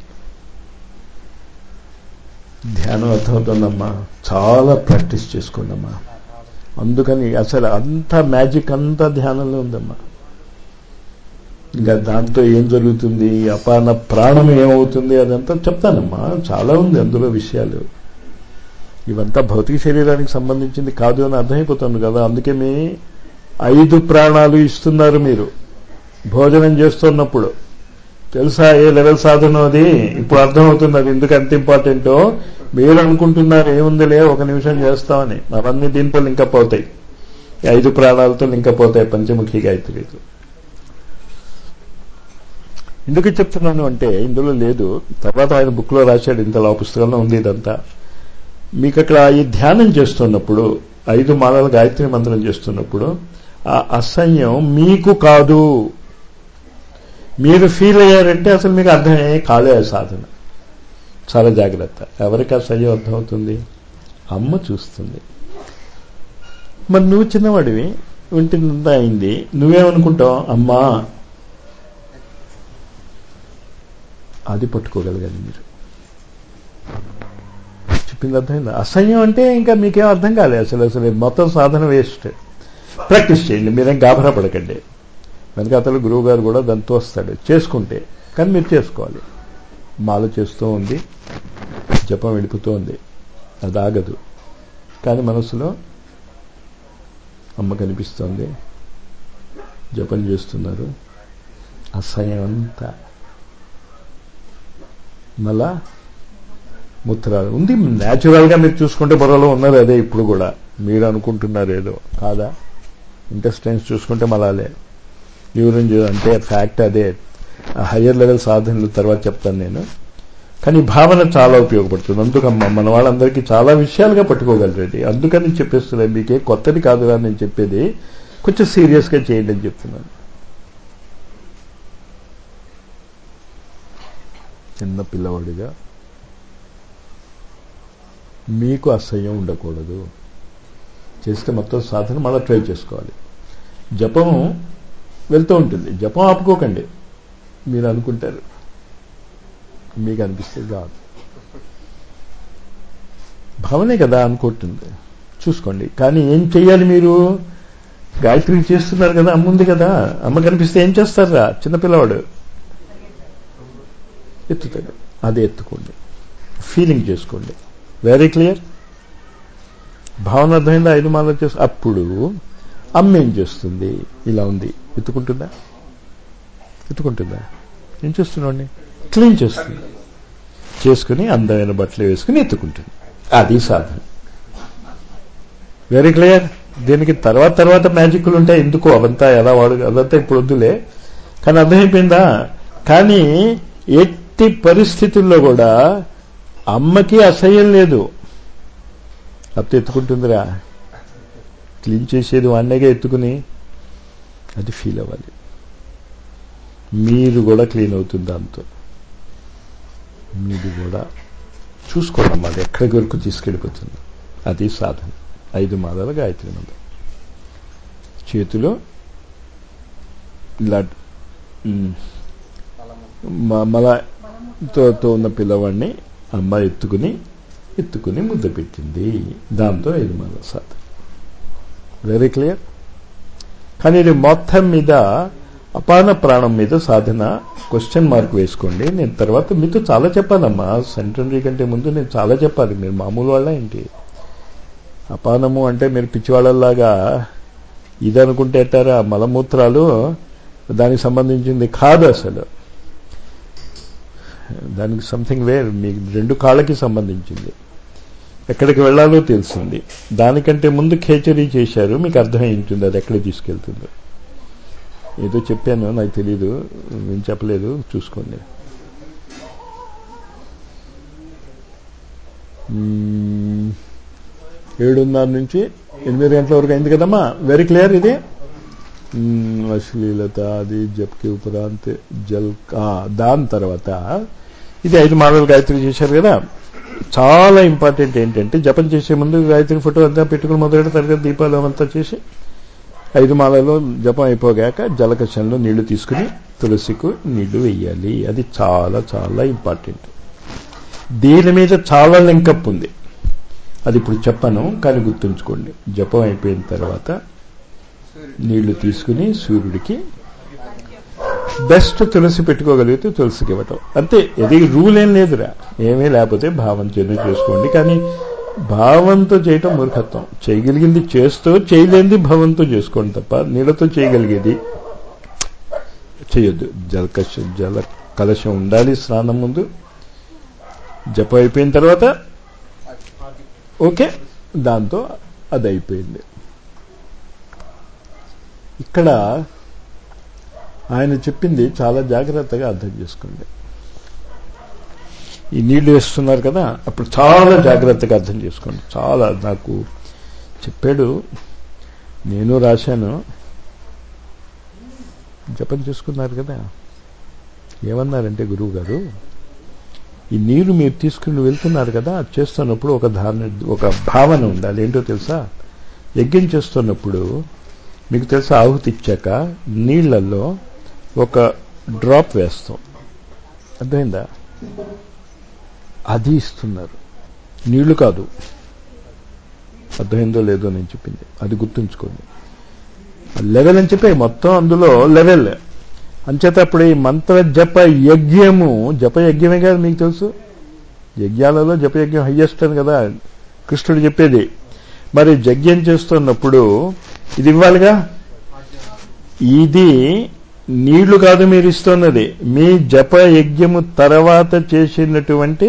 ధ్యానం అర్థమవుతుందమ్మా చాలా ప్రాక్టీస్ చేసుకోండి అమ్మా అందుకని అసలు అంతా మ్యాజిక్ అంతా ధ్యానంలో ఉందమ్మా ఇంకా దాంతో ఏం జరుగుతుంది అపాన ప్రాణం ఏమవుతుంది అదంతా చెప్తానమ్మా చాలా ఉంది అందులో విషయాలు ఇవంతా భౌతిక శరీరానికి సంబంధించింది కాదు అని అర్థమైపోతుంది కదా అందుకే మీ ఐదు ప్రాణాలు ఇస్తున్నారు మీరు భోజనం చేస్తున్నప్పుడు తెలుసా ఏ లెవెల్ సాధన అది ఇప్పుడు అర్థమవుతుంది అది ఎందుకు ఎంత ఇంపార్టెంటో మీరు అనుకుంటున్నారు ఏముందిలే ఒక నిమిషం చేస్తామని అవన్నీ దీంతో లింకప్ అవుతాయి ఈ ఐదు ప్రాణాలతో లింకప్ అవుతాయి పంచముఖి గాయత్రితో ఎందుకు చెప్తున్నాను అంటే ఇందులో లేదు తర్వాత ఆయన బుక్లో రాశాడు ఇంతలో ఆ పుస్తకంలో ఉంది ఇదంతా మీకు అక్కడ ఈ ధ్యానం చేస్తున్నప్పుడు ఐదు మాలల గాయత్రి మంత్రం చేస్తున్నప్పుడు ఆ అసహ్యం మీకు కాదు మీరు ఫీల్ అయ్యారంటే అసలు మీకు అర్థమయ్యే కాలే ఆ సాధన చాలా జాగ్రత్త ఎవరికి అసహ్యం అర్థమవుతుంది అమ్మ చూస్తుంది మరి నువ్వు చిన్నవాడివి ఒంటింతా అయింది నువ్వేమనుకుంటావు అమ్మా అది పట్టుకోగలగాలి మీరు చెప్పింది అర్థమైందా అసహ్యం అంటే ఇంకా మీకేం అర్థం కాలే అసలు అసలు మొత్తం సాధన వేస్ట్ ప్రాక్టీస్ చేయండి మీరేం గాభరా పడకండి వెనకాతల గురువు గారు కూడా దాంతో వస్తాడు చేసుకుంటే కానీ మీరు చేసుకోవాలి మాల చేస్తూ ఉంది జపం వెళ్ళిపోతూ ఉంది అది ఆగదు కానీ మనసులో అమ్మ కనిపిస్తోంది జపం చేస్తున్నారు అసహ్యం అంతా మళ్ళా మూత్రాలు ఉంది న్యాచురల్గా మీరు చూసుకుంటే బుర్రలో ఉన్నది అదే ఇప్పుడు కూడా మీరు అనుకుంటున్నారు ఏదో కాదా ఇంటెస్టైన్స్ చూసుకుంటే మళ్ళాలే యూరిన్ అంటే ఫ్యాక్ట్ అదే హయ్యర్ లెవెల్ సాధనలు తర్వాత చెప్తాను నేను కానీ భావన చాలా ఉపయోగపడుతుంది అందుకమ్మ మన వాళ్ళందరికీ చాలా విషయాలుగా పట్టుకోగలరు ఇది అందుకని చెప్పేస్తున్నాను మీకే కొత్తది కాదురా నేను చెప్పేది కొంచెం సీరియస్గా చేయండి అని చెప్తున్నాను చిన్న పిల్లవాడిగా మీకు అసహ్యం ఉండకూడదు చేస్తే మొత్తం సాధన మళ్ళీ ట్రై చేసుకోవాలి జపం వెళ్తూ ఉంటుంది జపం ఆపుకోకండి మీరు అనుకుంటారు మీకు అనిపిస్తే కాదు భావనే కదా అనుకుంటుంది చూసుకోండి కానీ ఏం చెయ్యాలి మీరు గాయత్రి చేస్తున్నారు కదా అమ్మ ఉంది కదా అమ్మ కనిపిస్తే ఏం చేస్తారా చిన్నపిల్లవాడు ఎత్తుతాడు అదే ఎత్తుకోండి ఫీలింగ్ చేసుకోండి వెరీ క్లియర్ భావన అర్థమైందా ఐదు మాలలు చేసి అప్పుడు అమ్మ ఏం చేస్తుంది ఇలా ఉంది ఎత్తుకుంటుందా ఎత్తుకుంటుందా ఏం చేస్తున్నాండి క్లీన్ చేస్తుంది చేసుకుని అందమైన బట్టలు వేసుకుని ఎత్తుకుంటుంది అది సాధన వెరీ క్లియర్ దీనికి తర్వాత తర్వాత మ్యాజిక్లు ఉంటాయి ఎందుకు అవంతా ఎలా వాడు అదంతా ఇప్పుడు వద్దులే కానీ అర్థమైపోయిందా కానీ ఎట్టి పరిస్థితుల్లో కూడా అమ్మకి అసహ్యం లేదు అప్పుడు ఎత్తుకుంటుందిరా క్లీన్ చేసేది వాడినేగా ఎత్తుకుని అది ఫీల్ అవ్వాలి మీరు కూడా క్లీన్ అవుతుంది దాంతో మీది కూడా చూసుకోండి అమ్మా అది ఎక్కడికి వరకు తీసుకెళ్ళిపోతుంది అది సాధన ఐదు మాదాల గాయత్రి మంత్రం చేతిలో ఇలా మలతో ఉన్న పిల్లవాడిని అమ్మ ఎత్తుకుని ఎత్తుకుని ముద్ద పెట్టింది దాంతో ఐదు మాల సాధన వెరీ క్లియర్ కానీ ఇది మొత్తం మీద అపాన ప్రాణం మీద సాధన క్వశ్చన్ మార్క్ వేసుకోండి నేను తర్వాత మీతో చాలా చెప్పాలమ్మా సెంటనరీ కంటే ముందు నేను చాలా చెప్పాలి మీరు మామూలు వాళ్ళ ఏంటి అపానము అంటే మీరు పిచ్చివాళ్ళలాగా ఇది అనుకుంటే ఎట్టారా మలమూత్రాలు దానికి సంబంధించింది కాదు అసలు దానికి సంథింగ్ వేర్ మీకు రెండు కాళ్ళకి సంబంధించింది ఎక్కడికి వెళ్లాలో తెలిసింది దానికంటే ముందు ఖేచరీ చేశారు మీకు అర్థమై ఉంటుంది అది ఎక్కడికి తీసుకెళ్తుందో ఏదో చెప్పాను నాకు తెలీదు నేను చెప్పలేదు చూసుకోండి ఏడున్నర నుంచి ఎనిమిది గంటల వరకు అయింది కదమ్మా వెరీ క్లియర్ ఇది మ్, అశ్లీలత అది జప్కి ఉపరాంత్ జల్ ఆ, దాని తర్వాత ఇది ఐదు మాలలు గాయత్రి చేశారు కదా చాలా ఇంపార్టెంట్ ఏంటంటే జపం చేసే ముందు గాయత్రి ఫోటో అంతా పెట్టుకుని మొదలెడ తర్వాత దీపాలు అంతా చేసి ఐదు మాలలో జపం అయిపోగాక జలకషంలో నీళ్లు తీసుకుని తులసికు నీళ్లు వేయాలి అది చాలా చాలా ఇంపార్టెంట్ దీని మీద చాలా లింకప్ ఉంది అది ఇప్పుడు చెప్పను కానీ గుర్తుంచుకోండి జపం అయిపోయిన తర్వాత సూర్యుడు నీళ్లు తీసుకుని సూర్యుడికి బెస్ట్ తులసి పెట్టుకోగలిగితే తులసికి ఇవ్వటం అంతే ఇది రూల్ ఏం లేదురా ఏమీ లేకపోతే భావం చేదు చేసుకోండి కానీ భావంతో చేయటం మూర్ఖత్వం చేయగలిగింది చేస్తూ చేయలేనిది భావంతో చేసుకోండి తప్ప నీళ్ళతో చేయగలిగేది చేయొద్దు జలకష జల కలశం ఉండాలి స్నానం ముందు జపం అయిపోయిన తర్వాత ఓకే దాంతో అది అయిపోయింది ఇక్కడ ఆయన చెప్పింది చాలా జాగ్రత్తగా అర్థం చేసుకోండి ఈ నీళ్లు వేస్తున్నారు కదా అప్పుడు చాలా జాగ్రత్తగా అర్థం చేసుకోండి చాలా నాకు చెప్పాడు నేను రాశాను జపం చేసుకున్నారు కదా ఏమన్నారంటే గురువు గారు ఈ నీరు మీరు తీసుకుని వెళ్తున్నారు కదా అది చేస్తున్నప్పుడు ఒక ధారణ ఒక భావన ఉండాలి ఏంటో తెలుసా యజ్ఞం చేస్తున్నప్పుడు మీకు తెలుసా ఆహుతి ఇచ్చాక నీళ్లలో ఒక డ్రాప్ వేస్తాం అర్థమైందా అది ఇస్తున్నారు నీళ్లు కాదు అర్థమైందో లేదో నేను చెప్పింది అది గుర్తుంచుకోండి లెవెల్ అని చెప్పి మొత్తం అందులో లెవెల్ అంచేత అప్పుడు ఈ మంత్ర జప యజ్ఞము జప యజ్ఞమే కదా మీకు తెలుసు యజ్ఞాలలో జపయజ్ఞం హయ్యెస్ట్ అని కదా కృష్ణుడు చెప్పేది మరి యజ్ఞం చేస్తున్నప్పుడు ఇది ఇవ్వాలిగా ఇది నీళ్లు కాదు మీరు ఇస్తున్నది మీ జప యజ్ఞము తర్వాత చేసినటువంటి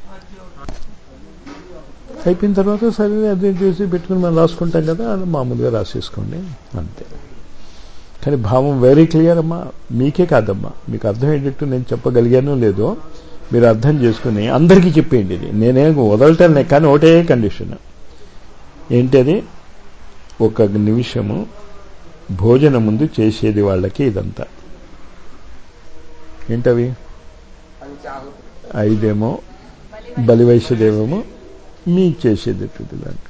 అయిపోయిన తర్వాత సరే అదే చేసి పెట్టుకుని మనం రాసుకుంటాం కదా అది మామూలుగా రాసేసుకోండి అంతే కానీ భావం వెరీ క్లియర్ అమ్మా మీకే కాదమ్మా మీకు అర్థమయ్యేటట్టు నేను చెప్పగలిగానో లేదో మీరు అర్థం చేసుకుని అందరికీ చెప్పేయండి ఇది నేనేం వదలటం కానీ ఒకటే కండిషన్ ఏంటది ఒక నిమిషము భోజనం ముందు చేసేది వాళ్ళకి ఇదంతా ఏంటవి పంచాహుతులు ఐదేమో బలివైశ్యదేవము మీ చేసేది ఇలాంటి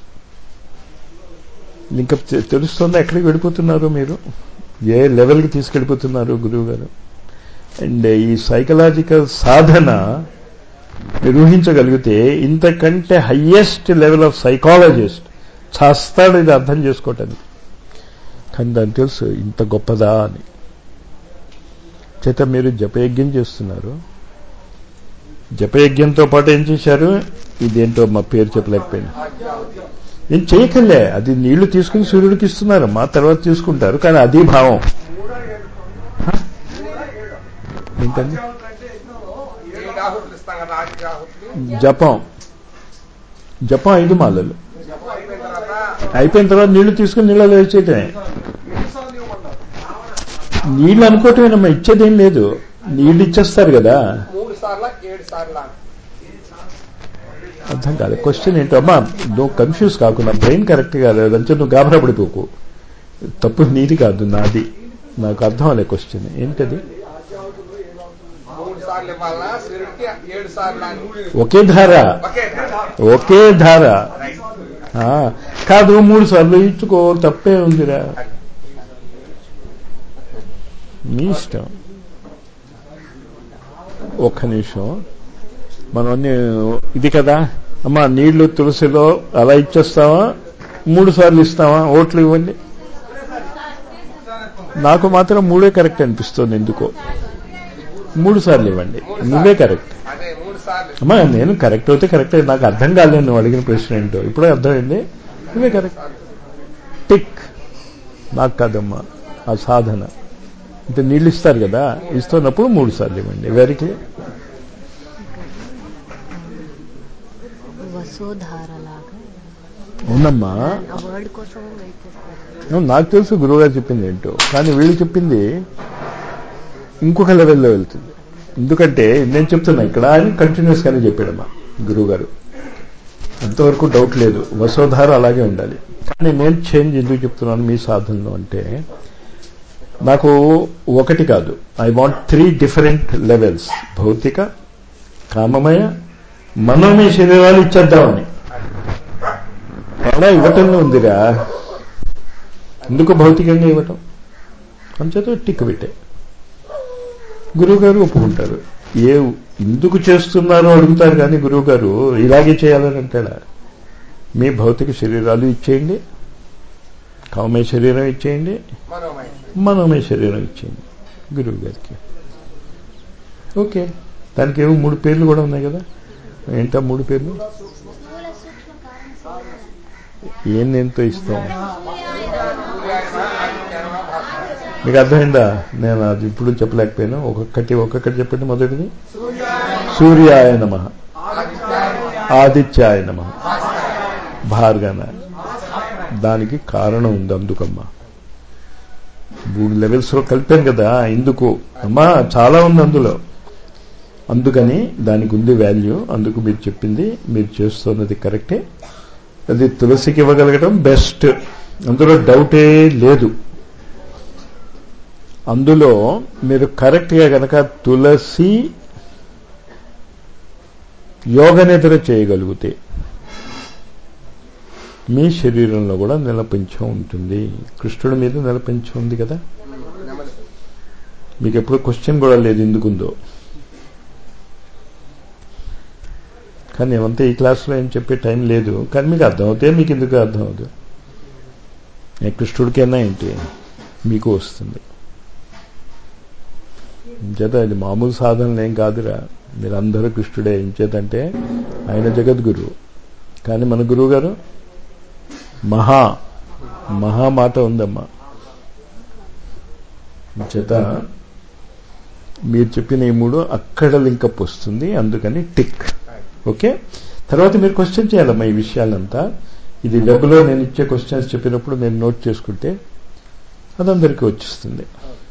ఇంకా తె- తెలుస్తుందా ఎక్కడికి వెళ్ళిపోతున్నారు మీరు ఏ లెవెల్కి తీసుకెళ్ళిపోతున్నారు గురువు గారు అండ్ ఈ సైకలాజికల్ సాధన మీరు ఊహించగలిగితే ఇంతకంటే హయ్యెస్ట్ లెవెల్ ఆఫ్ సైకాలజిస్ట్ చేస్తాడు ఇది అర్థం చేసుకోవటానికి కానీ దానికి తెలుసు ఇంత గొప్పదా అని చేత మీరు జపయజ్ఞం చేస్తున్నారు జపయజ్ఞంతో పాటు ఏం చేశారు ఇదేంటో మా పేరు చెప్పలేకపోయినా నేను చేయకలే అది నీళ్లు తీసుకుని సూర్యుడికి ఇస్తున్నారు మా తర్వాత తీసుకుంటారు కానీ అది భావం హ? ఏంటండి ఏడు ఆహుతులు ఇస్తాం కదా ఆఖరి ఆహుతులు జపం జపం ఐదు మాలలు జపం అయిపోయిన తర్వాత అయిపోయిన తర్వాత నీళ్లు తీసుకుని నీళ్ళలో వేసేయటమే నీళ్ళు అనుకోవటమేనమ్మా ఇచ్చేదేం లేదు నీళ్ళు ఇచ్చేస్తారు కదా మూడు సార్ల ఏడు సార్ల అర్థం కాదు క్వశ్చన్ ఏంటో అమ్మా నువ్వు కన్ఫ్యూజ్ కాకుండా బ్రెయిన్ కరెక్ట్ కాలేదు అంటే నువ్వు గాబరా పడిపోకు తప్పు నీది కాదు నాది నాకు అర్థం అలే క్వశ్చన్ ఏంటది మూడు సార్లు ఇవ్వాలన్నా సూర్యుడికి ఏడు సార్లు అని ఒకే ధార ఒకే ఒకే ధార రైట్ ఆ, కాదు మూడు సార్లు ఇచ్చుకో తప్పే ఉందిరా మీ ఇష్టం ఒక్క నిమిషం మనం అన్ని ఇది కదా అమ్మా నీళ్లు తులసిలో అలా ఇచ్చేస్తావా మూడు సార్లు ఇస్తావా ఓట్లు ఇవ్వండి నాకు మాత్రం మూడే కరెక్ట్ అనిపిస్తుంది ఎందుకో మూడు సార్లు ఇవ్వండి నువ్వే కరెక్ట్ అదే మూడు సార్లు అమ్మా నేను కరెక్ట్ అయితే కరెక్ట్ నాకు అర్థం కాలేదు నువ్వు అడిగిన ప్రశ్న ఏంటో ఇప్పుడే అర్థమైంది నువ్వే కరెక్ట్ టిక్ నాకు కాదమ్మా ఆ సాధన అంటే నీళ్ళు ఇస్తారు కదా ఇస్తున్నప్పుడు మూడు సార్లు ఇవ్వండి వెరీ క్లియర్ వసోధారలాగా అవునమ్మా ఆ వర్డ్ కోసం వెయిట్ చేస్తాను అవును, నాకు తెలుసు గురువుగారు చెప్పింది ఏంటో కానీ వీళ్ళు చెప్పింది ఇంకొక లెవెల్లో వెళ్తుంది ఎందుకంటే నేను చెప్తున్నా ఇక్కడ అని కంటిన్యూస్ గానే చెప్పాడమ్మా గురువు గారు అంతవరకు డౌట్ లేదు వసోధార అలాగే ఉండాలి కానీ నేను చేంజ్ ఎందుకు చెప్తున్నాను మీ సాధనలో అంటే నాకు ఒకటి కాదు I want three different levels భౌతిక కామమయ మనోమయ శరీరాలు ఇచ్చేద్దామని తేడా ఇవ్వటంలో ఉందిగా ఎందుకు భౌతికంగా ఇవ్వటం అంచేత టిక్ పెట్టే గురువు గారు ఒప్పుకుంటారు ఏ ఎందుకు చేస్తున్నారో అడుగుతారు కానీ గురువు గారు ఇలాగే చేయాలని అంటాడా మీ భౌతిక శరీరాలు ఇచ్చేయండి కామయ శరీరం ఇచ్చేయండి మనోమయ మనోమయ శరీరం ఇచ్చేయండి గురువు గారికి ఓకే దానికి ఏమో మూడు పేర్లు కూడా ఉన్నాయి కదా ఏంటా మూడు పేర్లు స్థూల సూక్ష్మ కారణ శరీరం ఏం నేనుతో ఇస్తాం సూర్యాయన భాస్కర మీకు అర్థమైందా నేను అది ఇప్పుడు చెప్పలేకపోయాను ఒక్కొక్కటి ఒక్కొక్కటి చెప్పండి మొదటిది సూర్యాయ నమ ఆదిత్యాయ నమ భార్గన దానికి కారణం ఉంది అందుకమ్మా మూడు లెవెల్స్ లో కలిపాను కదా ఇందుకు అమ్మా చాలా ఉంది అందులో అందుకని దానికి ఉంది వాల్యూ అందుకు మీరు చెప్పింది మీరు చేస్తున్నది కరెక్టే అది తులసికి ఇవ్వగలగడం బెస్ట్ అందులో డౌటే లేదు అందులో మీరు కరెక్ట్గా కనుక తులసి యోగ నిద్ర చేయగలిగితే మీ శరీరంలో కూడా నిలపించం ఉంటుంది కృష్ణుడి మీద నిలపించం ఉంది కదా నెమలి మీకు ఎప్పుడు క్వశ్చన్ కూడా లేదు ఎందుకుందో కానీ ఏమంతా ఈ క్లాస్లో ఏం చెప్పే టైం లేదు కానీ మీకు అర్థమవుతే మీకు ఎందుకు అర్థం అవుతుంది ఏ కృష్ణుడికైనా ఏంటి మీకు వస్తుంది చేత అది మామూలు సాధనలు ఏం కాదురా మీరందరూ కృష్ణుడే ఏం చేతంటే ఆయన జగద్గురువు కానీ మన గురువు గారు మహా మహా మాట ఉందమ్మా చేత మీరు చెప్పిన ఈ మూడు అక్కడ లింకప్ వస్తుంది అందుకని టిక్ ఓకే తర్వాత మీరు క్వశ్చన్ చేయాలమ్మా ఈ విషయాలంతా ఇది వెబ్లో నేను ఇచ్చే క్వశ్చన్స్ చెప్పినప్పుడు మీరు నోట్ చేసుకుంటే అదందరికీ వచ్చేస్తుంది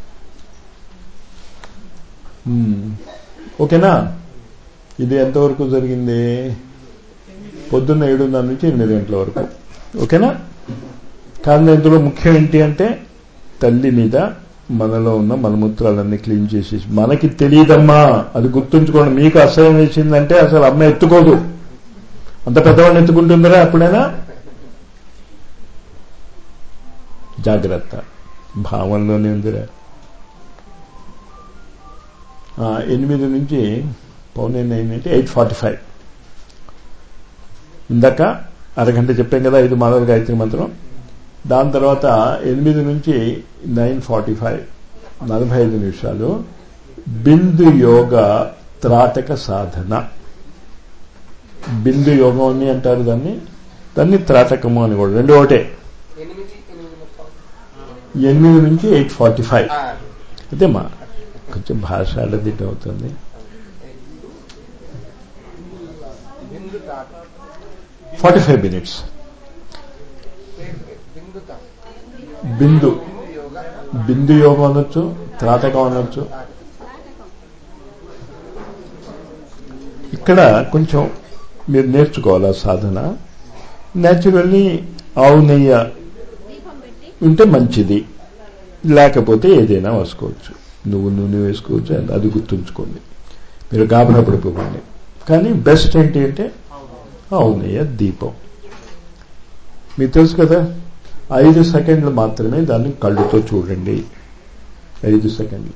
మ్మ్. ఓకేనా ఇది ఎంతవరకు జరిగింది పొద్దున్న ఏడున్నర నుంచి ఎనిమిది గంటల వరకు ఓకేనా కానీ ఇందులో ముఖ్యం ఏంటి అంటే తల్లి మీద మనలో ఉన్న మలమూత్రాలన్నీ క్లీన్ చేసేసి మనకి తెలియదమ్మా అది గుర్తుంచుకోండి మీకు అసహ్యం వేసిందంటే అసలు అమ్మ ఎత్తుకోదు అంత పెద్దవాడిని ఎత్తుకుంటుందిరా అప్పుడైనా జాగ్రత్త భావంలోనే ఉందిరా ఆ, ఎనిమిది నుంచి పౌనే ఏంటంటే ఎయిట్ ఫార్టీ ఫైవ్ ఇందాక అరగంట చెప్పాం కదా ఐదు మానవ గాయత్రి మంత్రం దాని తర్వాత ఎనిమిది నుంచి నైన్ ఫార్టీ ఫైవ్ నలభై ఐదు నిమిషాలు బిందు యోగ త్రాటక సాధన బిందు యోగం అని అంటారు దాన్ని దాన్ని త్రాటకము అని కూడా రెండు ఒకటే ఎనిమిది ఎనిమిది ముప్పై ఎనిమిది నుంచి ఎయిట్ ఫార్టీ ఫైవ్ ఆ, అదేమా కొంచెం భాష అడదిట్ అవుతుంది బిందు తాత ఫార్టీ ఫైవ్ మినిట్స్ బిందు తాత బిందు బిందు యోగ బిందు యోగం అనొచ్చు త్రాటకం అనొచ్చు ఇక్కడ కొంచెం మీరు నేర్చుకోవాలి ఆ సాధన న్యాచురల్లీ ఆవు నెయ్య దీపం పెట్టి ఉంటే మంచిది లేకపోతే ఏదైనా వేసుకోవచ్చు నువ్వు నూనె వేసుకోవచ్చు అది- అది గుర్తుంచుకోండి మీరు గాబరా పడిపోకండి కానీ బెస్ట్ ఏంటి అంటే ఆవు నెయ్య దీపం మీకు తెలుసు కదా ఐదు సెకండ్లు మాత్రమే దాన్ని కళ్ళుతో చూడండి ఐదు సెకండ్లు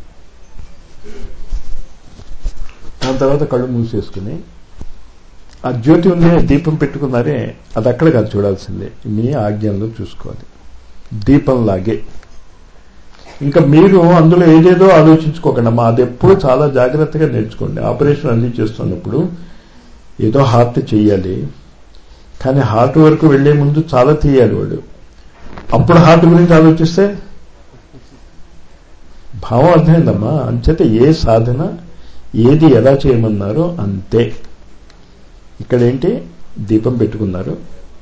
దాని తర్వాత కళ్ళు మూసేసుకుని ఆ జ్యోతి ఉంది దీపం పెట్టుకున్నారే అది అక్కడ కాదు చూడాల్సిందే మీ ఆజ్ఞల్లో చూసుకోవాలి దీపంలాగే ఇంకా మీరు అందులో ఏదేదో ఆలోచించుకోకండి అమ్మా అది ఎప్పుడు చాలా జాగ్రత్తగా నేర్చుకోండి ఆపరేషన్ అన్ని చేస్తున్నప్పుడు ఏదో హార్ట్ చెయ్యాలి కానీ హార్ట్ వరకు వెళ్లే ముందు చాలా తీయాలి వాడు అప్పుడు హార్ట్ గురించి ఆలోచిస్తే భావం అర్థమైందమ్మా అంచేత ఏ సాధన ఏది ఎలా చేయమన్నారో అంతే ఇక్కడ ఏంటి దీపం పెట్టుకున్నారు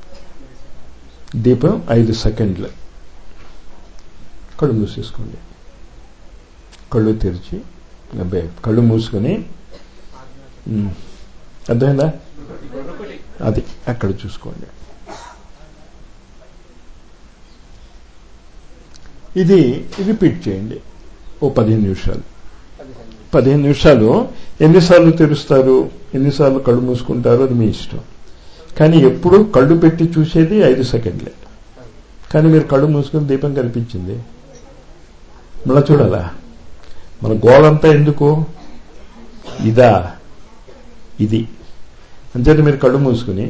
దీపం ఐదు సెకండ్లు కళ్ళు మూసేసుకోండి కళ్ళు తెరిచి అబ్బాయి కళ్ళు మూసుకొని ఉమ్, అర్థమైందా అది అక్కడ చూసుకోండి ఇది రిపీట్ చేయండి ఓ పదిహేను నిమిషాలు పదిహేను నిమిషాలు ఎన్నిసార్లు తెరుస్తారు ఎన్నిసార్లు కళ్ళు మూసుకుంటారో అది మీ ఇష్టం కానీ ఎప్పుడు కళ్ళు పెట్టి చూసేది ఐదు సెకండ్లే కానీ మీరు కళ్ళు మూసుకుని దీపం కనిపించింది మళ్ళా చూడాలా మన గోలంతా ఎందుకు ఇదా ఇది అంచేత మీరు కళ్ళు మూసుకుని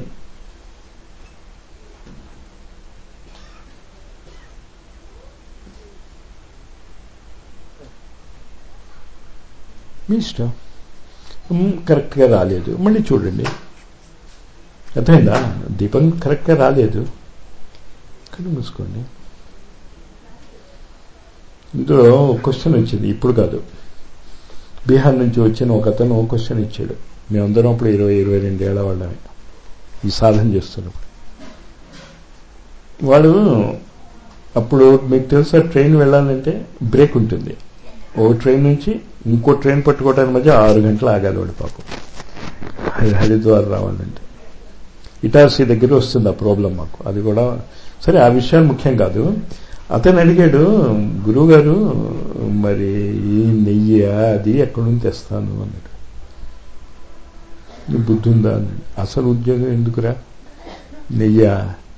మీ ఇష్టం మ్, కరెక్ట్గా రాలేదు మళ్ళీ చూడండి అర్థమైందా దీపం కరెక్ట్గా రాలేదు కళ్ళు మూసుకోండి ఇందులో క్వశ్చన్ వచ్చింది ఇప్పుడు కాదు బీహార్ నుంచి వచ్చిన ఒక అతను క్వశ్చన్ ఇచ్చాడు మేమందరం అప్పుడు ఇరవై ఇరవై రెండేళ్ల వాళ్ళమే ఈ సాధన చేస్తున్నాం వాడు అప్పుడు మీకు తెలుసా ట్రైన్ వెళ్ళాలంటే బ్రేక్ ఉంటుంది ఓ ట్రైన్ నుంచి ఇంకో ట్రైన్ పట్టుకోవడానికి మధ్య ఆరు గంటలు ఆగాలి వాడు పాపం హరి- హరిద్వార్ రావాలంటే ఇటార్సీ దగ్గర వస్తుంది ఆ ప్రాబ్లం మాకు అది కూడా సరే ఆ విషయాలు ముఖ్యం కాదు అతను అడిగాడు గురువుగారు మరి ఈ నెయ్యి అది ఎక్కడి నుంచి తెస్తాను అన్నాడు "నీ బుద్ధి ఉందా అన్నాడు అసలు ఉద్యోగం ఎందుకురా నెయ్యా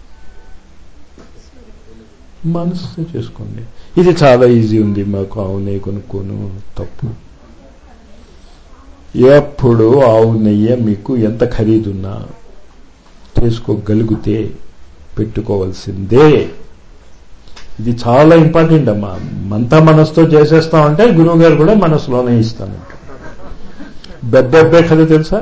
మనసుతో చేసుకోండి ఇది చాలా ఈజీ ఉంది మాకు ఆవు నెయ్యి కొనుక్కోను తప్పు ఎప్పుడు ఆవు నెయ్యి మీకు ఎంత ఖరీదున్నా చేసుకోగలిగితే పెట్టుకోవాల్సిందే ఇది చాలా ఇంపార్టెంట్ అమ్మా మంతా మనసుతో చేసేస్తామంటే గురువు గారు కూడా మనసులోనే ఇస్తానంట బెబ్బెబ్బే కదా తెలుసా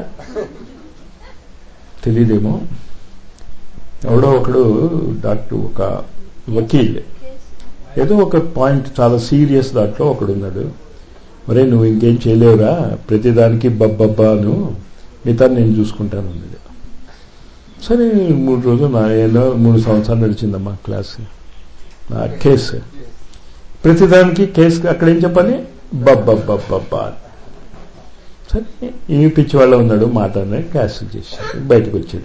తెలీదేమో ఎవడో ఒకడు డాక్టర్ ఒక వకీల్ ఏదో ఒక పాయింట్ చాలా సీరియస్ దాంట్లో ఒకడున్నాడు మరే నువ్వు ఇంకేం చేయలేవురా ప్రతిదానికి బబ్బబ్బాను మిగతా నేను చూసుకుంటాను అన్నాడు సరే మూడు రోజులు నా ఏదో మూడు సంవత్సరాలు నడిచిందమ్మా క్లాస్ ఆ కేసు ప్రతిదానికి కేసు అక్కడ ఏం చెప్పాలి బబ్బబ్బబ్బబ్బా అని. సరే ఈ పిచ్చి వాళ్ళ ఉన్నాడు మాట అనేది క్యాన్సిల్ చేశాడు బయటకు వచ్చాడు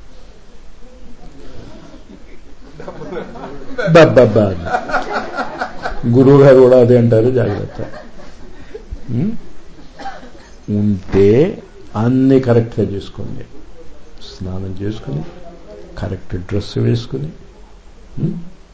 బబ్బబ్బా అని గురువు గారు కూడా అదే అంటారు జాగ్రత్త ఉం? ఉంటే అన్ని కరెక్ట్గా చేసుకోండి స్నానం చేసుకుని కరెక్ట్ డ్రెస్ వేసుకుని ఉం?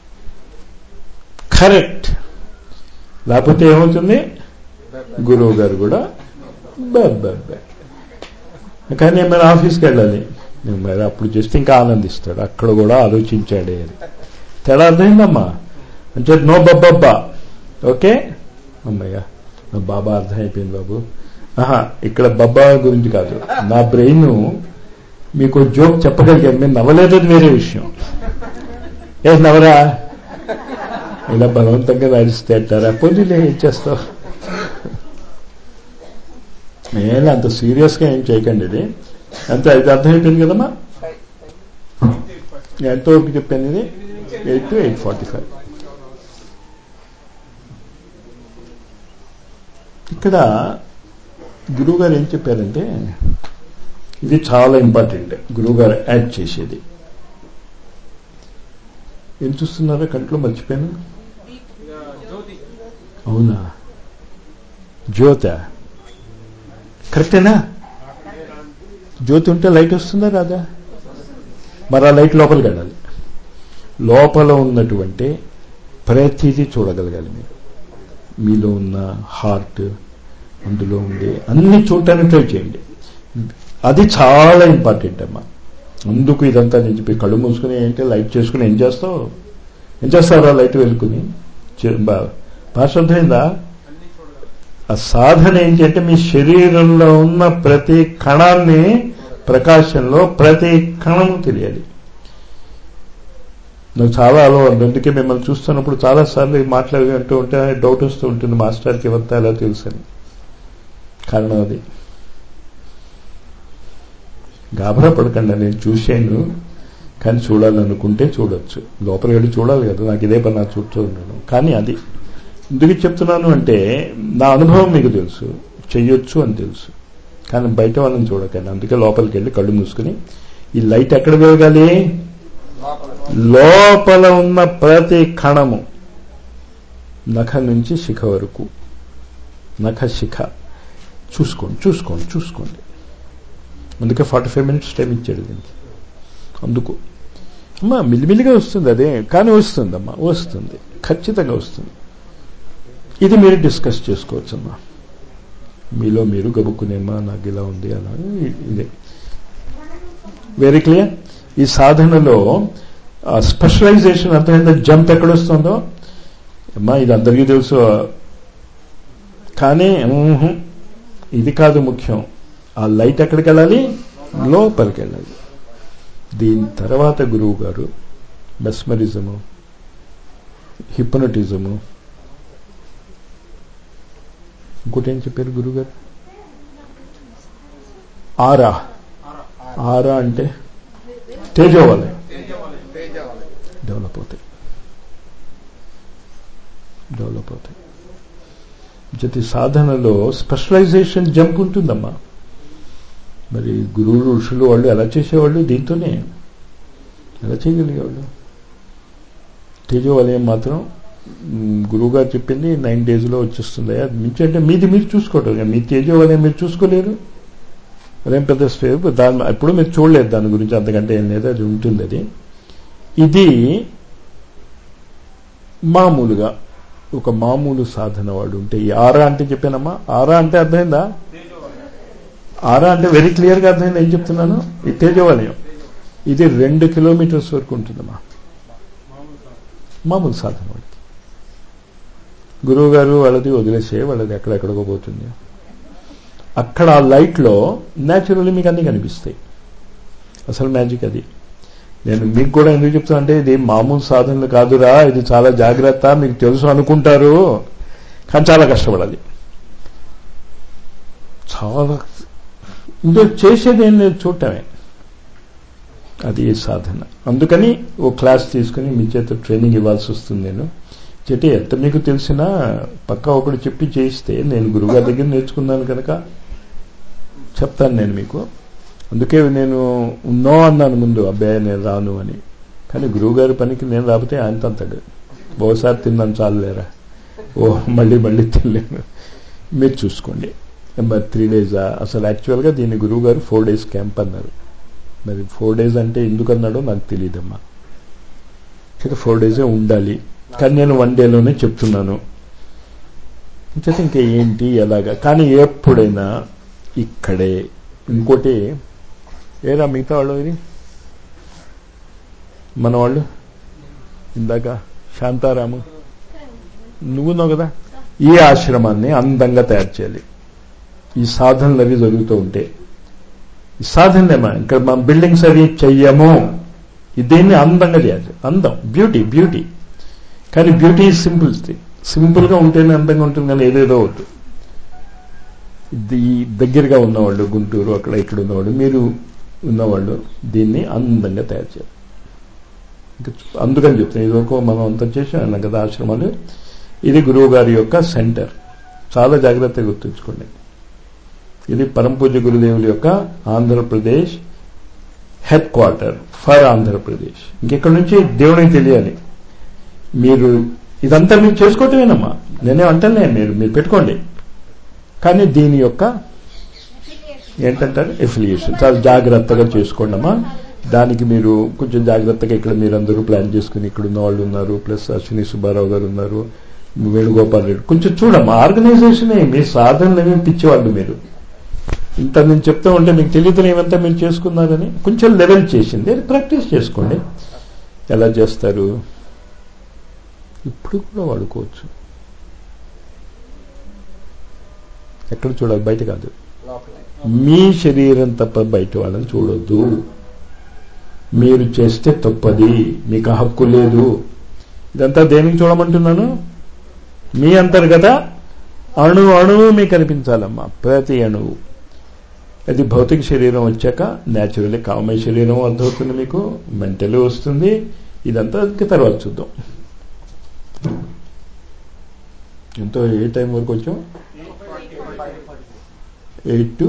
కరెక్ట్ లేకపోతే ఏమవుతుంది గురువు గారు కూడా బాబాబా కానీ మరి ఆఫీస్కి వెళ్ళాలి నేను మరి అప్పుడు చేస్తే ఇంకా ఆనందిస్తాడు అక్కడ కూడా ఆలోచించాడే అని తేడా అర్థమైందమ్మా అంటే నో బబ్బబ్బా ఓకే అమ్మయ్య నా బాబా అర్థమైపోయింది బాబు ఆహా ఇక్కడ బబ్బా గురించి కాదు నా బ్రెయిన్ మీకు జోక్ చెప్పగలిగాను మీరు నవ్వలేదని వేరే విషయం ఏ నవరా ఇలా బలవంతంగా నడిస్తే అంటారా పోనీలే ఏం చేస్తావు నేను అంత సీరియస్గా ఏం చేయకండి ఇది అంత ఇది అర్థమైపోయింది కదమ్మా ఎంతవరకు చెప్పాను ఇది eight to eight forty five ఇక్కడ గురువుగారు ఏం చెప్పారంటే ఇది చాలా ఇంపార్టెంట్ గురువుగారు యాడ్ చేసేది ఏం చూస్తున్నారో కంట్లో మర్చిపోయాను అవునా జ్యోత కరెక్టేనా జ్యోతి ఉంటే లైట్ వస్తుందా రాదా మరి ఆ లైట్ లోపలికి వెళ్ళాలి లోపల ఉన్నటువంటి ప్రతిదీ చూడగలగాలి మీరు మీలో ఉన్న హార్ట్ అందులో ఉండే అన్ని చూడటానికి ట్రై చేయండి అది చాలా ఇంపార్టెంట్ అమ్మా అందుకు ఇదంతా నేను చెప్పి కళ్ళు మూసుకుని ఏంటి లైట్ చేసుకుని ఏం చేస్తావు ఏం చేస్తారా లైట్ వెలుకుని చే- బా- భాష అర్థమైందా ఆ సాధన ఏంటి అంటే మీ శరీరంలో ఉన్న ప్రతి కణాన్ని ప్రకాశంలో ప్రతి కణం తెలియాలి నాకు చాలా అలవాటు అందుకే మిమ్మల్ని చూస్తున్నప్పుడు చాలా సార్లు మాట్లాడి అంటూ ఉంటే డౌట్ వస్తూ ఉంటుంది మాస్టర్కి ఇవంతా ఎలా తెలుసు అని కారణం అది గాబరా పడకండి నేను చూశాను కానీ చూడాలనుకుంటే చూడొచ్చు లోపలికి వెళ్ళి చూడాలి కదా నాకు ఇదే పని నాకు చూస్తూ ఉన్నాను కానీ అది ఎందుకు చెప్తున్నాను అంటే నా అనుభవం మీకు తెలుసు చెయ్యొచ్చు అని తెలుసు కానీ బయట వాళ్ళని చూడకండి అందుకే లోపలికి వెళ్ళి కళ్ళు మూసుకుని ఈ లైట్ ఎక్కడ వెలగాలి లోపల లోపల ఉన్న ప్రతి కణము నఖ నుంచి శిఖ వరకు నఖ శిఖ చూసుకోండి చూసుకోండి చూసుకోండి అందుకే ఫార్టీ ఫైవ్ మినిట్స్ టైం ఇచ్చాడు దీనికి అందుకు అమ్మా మిల్లిమిల్లిగా వస్తుంది అదే కానీ వస్తుందమ్మా వస్తుంది ఖచ్చితంగా వస్తుంది ఇది మీరు డిస్కస్ చేసుకోవచ్చు అమ్మా మీలో మీరు గబుక్కునేమ్మా నాకు ఇలా ఉంది అలా ఇదే వెరీ క్లియర్ ఈ సాధనలో స్పెషలైజేషన్ అర్థమైందా జంప్ ఎక్కడొస్తుందో అమ్మా ఇది అందరికీ తెలుసు కానీ ఊహు, ఇది కాదు ముఖ్యం ఆ లైట్ ఎక్కడికి వెళ్ళాలి లోపలికి వెళ్ళాలి దీని తర్వాత గురువు గారు మెస్మరిజము హిప్నటిజము ఇంకోటి ఏం చెప్పారు గురువు గారు ఆరా ఆరా అంటే తేజోవలయం తేజవాలయం డెవలప్ అవుతాయి డెవలప్ అవుతాయి జతి సాధనలో స్పెషలైజేషన్ జంప్ ఉంటుందమ్మా మరి గురువులు ఋషులు వాళ్ళు ఎలా చేసేవాళ్ళు దీంతోనే ఎలా చేయగలిగేవాళ్ళు తేజోవలయం మాత్రం మ్, గురువుగారు చెప్పింది నైన్ డేస్లో వచ్చేస్తుంది అది మించి అంటే మీది మీరు చూసుకోవటం ఇక మీ తేజోవలయం మీరు చూసుకోలేరు అదేం పెద్ద స్టేప్ దాని ఎప్పుడు మీరు చూడలేదు దాని గురించి అంతకంటే ఏం లేదు అది ఉంటుంది అది ఇది మామూలుగా ఒక మామూలు సాధన వాడు ఉంటే ఈ ఆరా అంటే చెప్పానమ్మా ఆరా అంటే అర్థమైందా ఆరా అంటే వెరీ క్లియర్గా అర్థమైంది ఏం చెప్తున్నాను ఈ తేజవలయం ఇది రెండు కిలోమీటర్స్ వరకు ఉంటుందమ్మా మామూలు సాధన వాడికి గురువు గారు వాళ్ళది వదిలేసే వాళ్ళది ఎక్కడెక్కడికో పోతుంది అక్కడ ఆ లైట్లో న్యాచురల్లీ మీకు అన్నీ కనిపిస్తాయి అసలు మ్యాజిక్ అది నేను మీకు కూడా ఎందుకు చెప్తాను అంటే ఇది మామూలు సాధనలు కాదురా ఇది చాలా జాగ్రత్త మీకు తెలుసు అనుకుంటారు కానీ చాలా కష్టపడాలి చాలా ఇంకో చేసేది ఏం లేదు చూడటమే అది సాధన అందుకని ఓ క్లాస్ తీసుకుని మీ చేత ట్రైనింగ్ ఇవ్వాల్సి వస్తుంది నేను చెట్టి ఎంత మీకు తెలిసినా పక్క ఒకడు చెప్పి చేయిస్తే నేను గురువుగారి దగ్గర నేర్చుకున్నాను కనుక చెప్తాను నేను మీకు అందుకే నేను నో అన్నాను ముందు అబ్బాయి నేను రాను అని కానీ గురువుగారి పనికి నేను రాకపోతే ఆయన తంతాడు ఓసారి తిన్నాను చాలు లేరా ఓ మళ్ళీ మళ్ళీ తినలేను మీరు చూసుకోండి మరి త్రీ డేసా అసలు యాక్చువల్గా దీన్ని గురువు గారు ఫోర్ డేస్ క్యాంప్ అన్నారు మరి ఫోర్ డేస్ అంటే ఎందుకు అన్నాడో నాకు తెలియదమ్మా అయితే ఫోర్ డేసే ఉండాలి కానీ నేను వన్ డేలోనే చెప్తున్నాను ఇంకైతే ఇంకా ఏంటి ఎలాగా కానీ ఎప్పుడైనా ఇక్కడే ఇంకోటి ఏరా మిగతా వాళ్ళు ఇది మన వాళ్ళు ఇందాక శాంతారాము నువ్వున్నావు కదా ఈ ఆశ్రమాన్ని అందంగా తయారు చేయాలి ఈ సాధనలు అవి జరుగుతూ ఉంటే ఈ సాధనలేమా ఇక్కడ మనం బిల్డింగ్స్ అవి చెయ్యము దీన్ని అందంగా చేయాలి అందం బ్యూటీ బ్యూటీ కానీ బ్యూటీ ఈజ్ సింపుల్ సింపుల్గా ఉంటేనే అందంగా ఉంటుంది కానీ ఏదేదో వద్దు ఇది దగ్గరగా ఉన్నవాళ్ళు గుంటూరు అక్కడ ఇక్కడ ఉన్నవాళ్ళు మీరు ఉన్నవాళ్ళు దీన్ని అందంగా తయారు చేయాలి ఇంకా చూ- అందుకని చెప్తాను ఇదివరకు మనం అంతా చేసాం కదా ఆశ్రమాలు ఇది గురువు గారి యొక్క సెంటర్ చాలా జాగ్రత్తగా గుర్తుంచుకోండి ఇది పరంపూజ్య గురుదేవుల యొక్క Andhra Pradesh headquarter for Andhra Pradesh ఇంకెక్కడి నుంచి దేవునికి తెలియాలి మీరు ఇదంతా మీరు చేసుకోవటమేనమ్మా నేనే అంటలే మీరు మీరు పెట్టుకోండి కానీ దీని యొక్క ఏంటంటారు ఎఫిలియేషన్ చాలా జాగ్రత్తగా చేసుకోండి అమ్మా దానికి మీరు కొంచెం జాగ్రత్తగా ఇక్కడ మీరందరూ ప్లాన్ చేసుకుని ఇక్కడ ఉన్న వాళ్ళు ఉన్నారు ప్లస్ అశ్విని సుబ్బారావు గారు ఉన్నారు వేణుగోపాల్ రెడ్డి కొంచెం చూడమ్మా ఆర్గనైజేషనే మీ సాధనలు ఏమి పిచ్చేవాళ్ళు మీరు ఇంత నేను చెప్తా ఉంటే మీకు తెలియదు ఏమంతా మీరు చేసుకున్నారని కొంచెం లెవెల్ చేసింది అది ప్రాక్టీస్ చేసుకోండి ఎలా చేస్తారు ఇప్పుడు కూడా వాడుకోవచ్చు ఎక్కడ చూడాలి బయట కాదు మీ శరీరం తప్ప బయట వాళ్ళని చూడొద్దు మీరు చేస్తే తప్పది మీకు ఆ హక్కు లేదు ఇదంతా దేనికి చూడమంటున్నాను మీ అంతర్గత అణు అణువు మీకు కనిపించాలమ్మా ప్రతి అణువు అది భౌతిక శరీరం వచ్చాక న్యాచురల్లీ కామయ శరీరం అర్థమవుతుంది మీకు మెంటల్ వస్తుంది ఇదంతా ఇంకా తర్వాత చూద్దాం ఎంతో ఏ టైం వరకు వచ్చాం eight to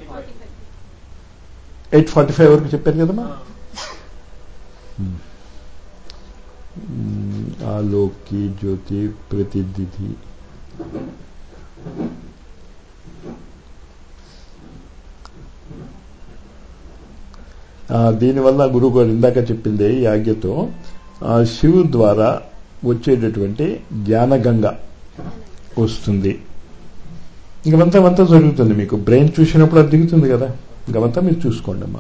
eight forty five వరకు చెప్పారు కదమ్మా మ్మ్. आलोक की ज्योति प्रतिदिधि ఆ, దీనివల్ల గురువు గారు ఇందాక చెప్పింది ఈ ఆజ్ఞతో ఆ శివు ద్వారా వచ్చేటటువంటి జ్ఞానగంగ వస్తుంది ఇంకవంతా అంతా జరుగుతుంది మీకు బ్రెయిన్ చూసినప్పుడు అది దిగుతుంది కదా ఇంకవంతా మీరు చూసుకోండి అమ్మా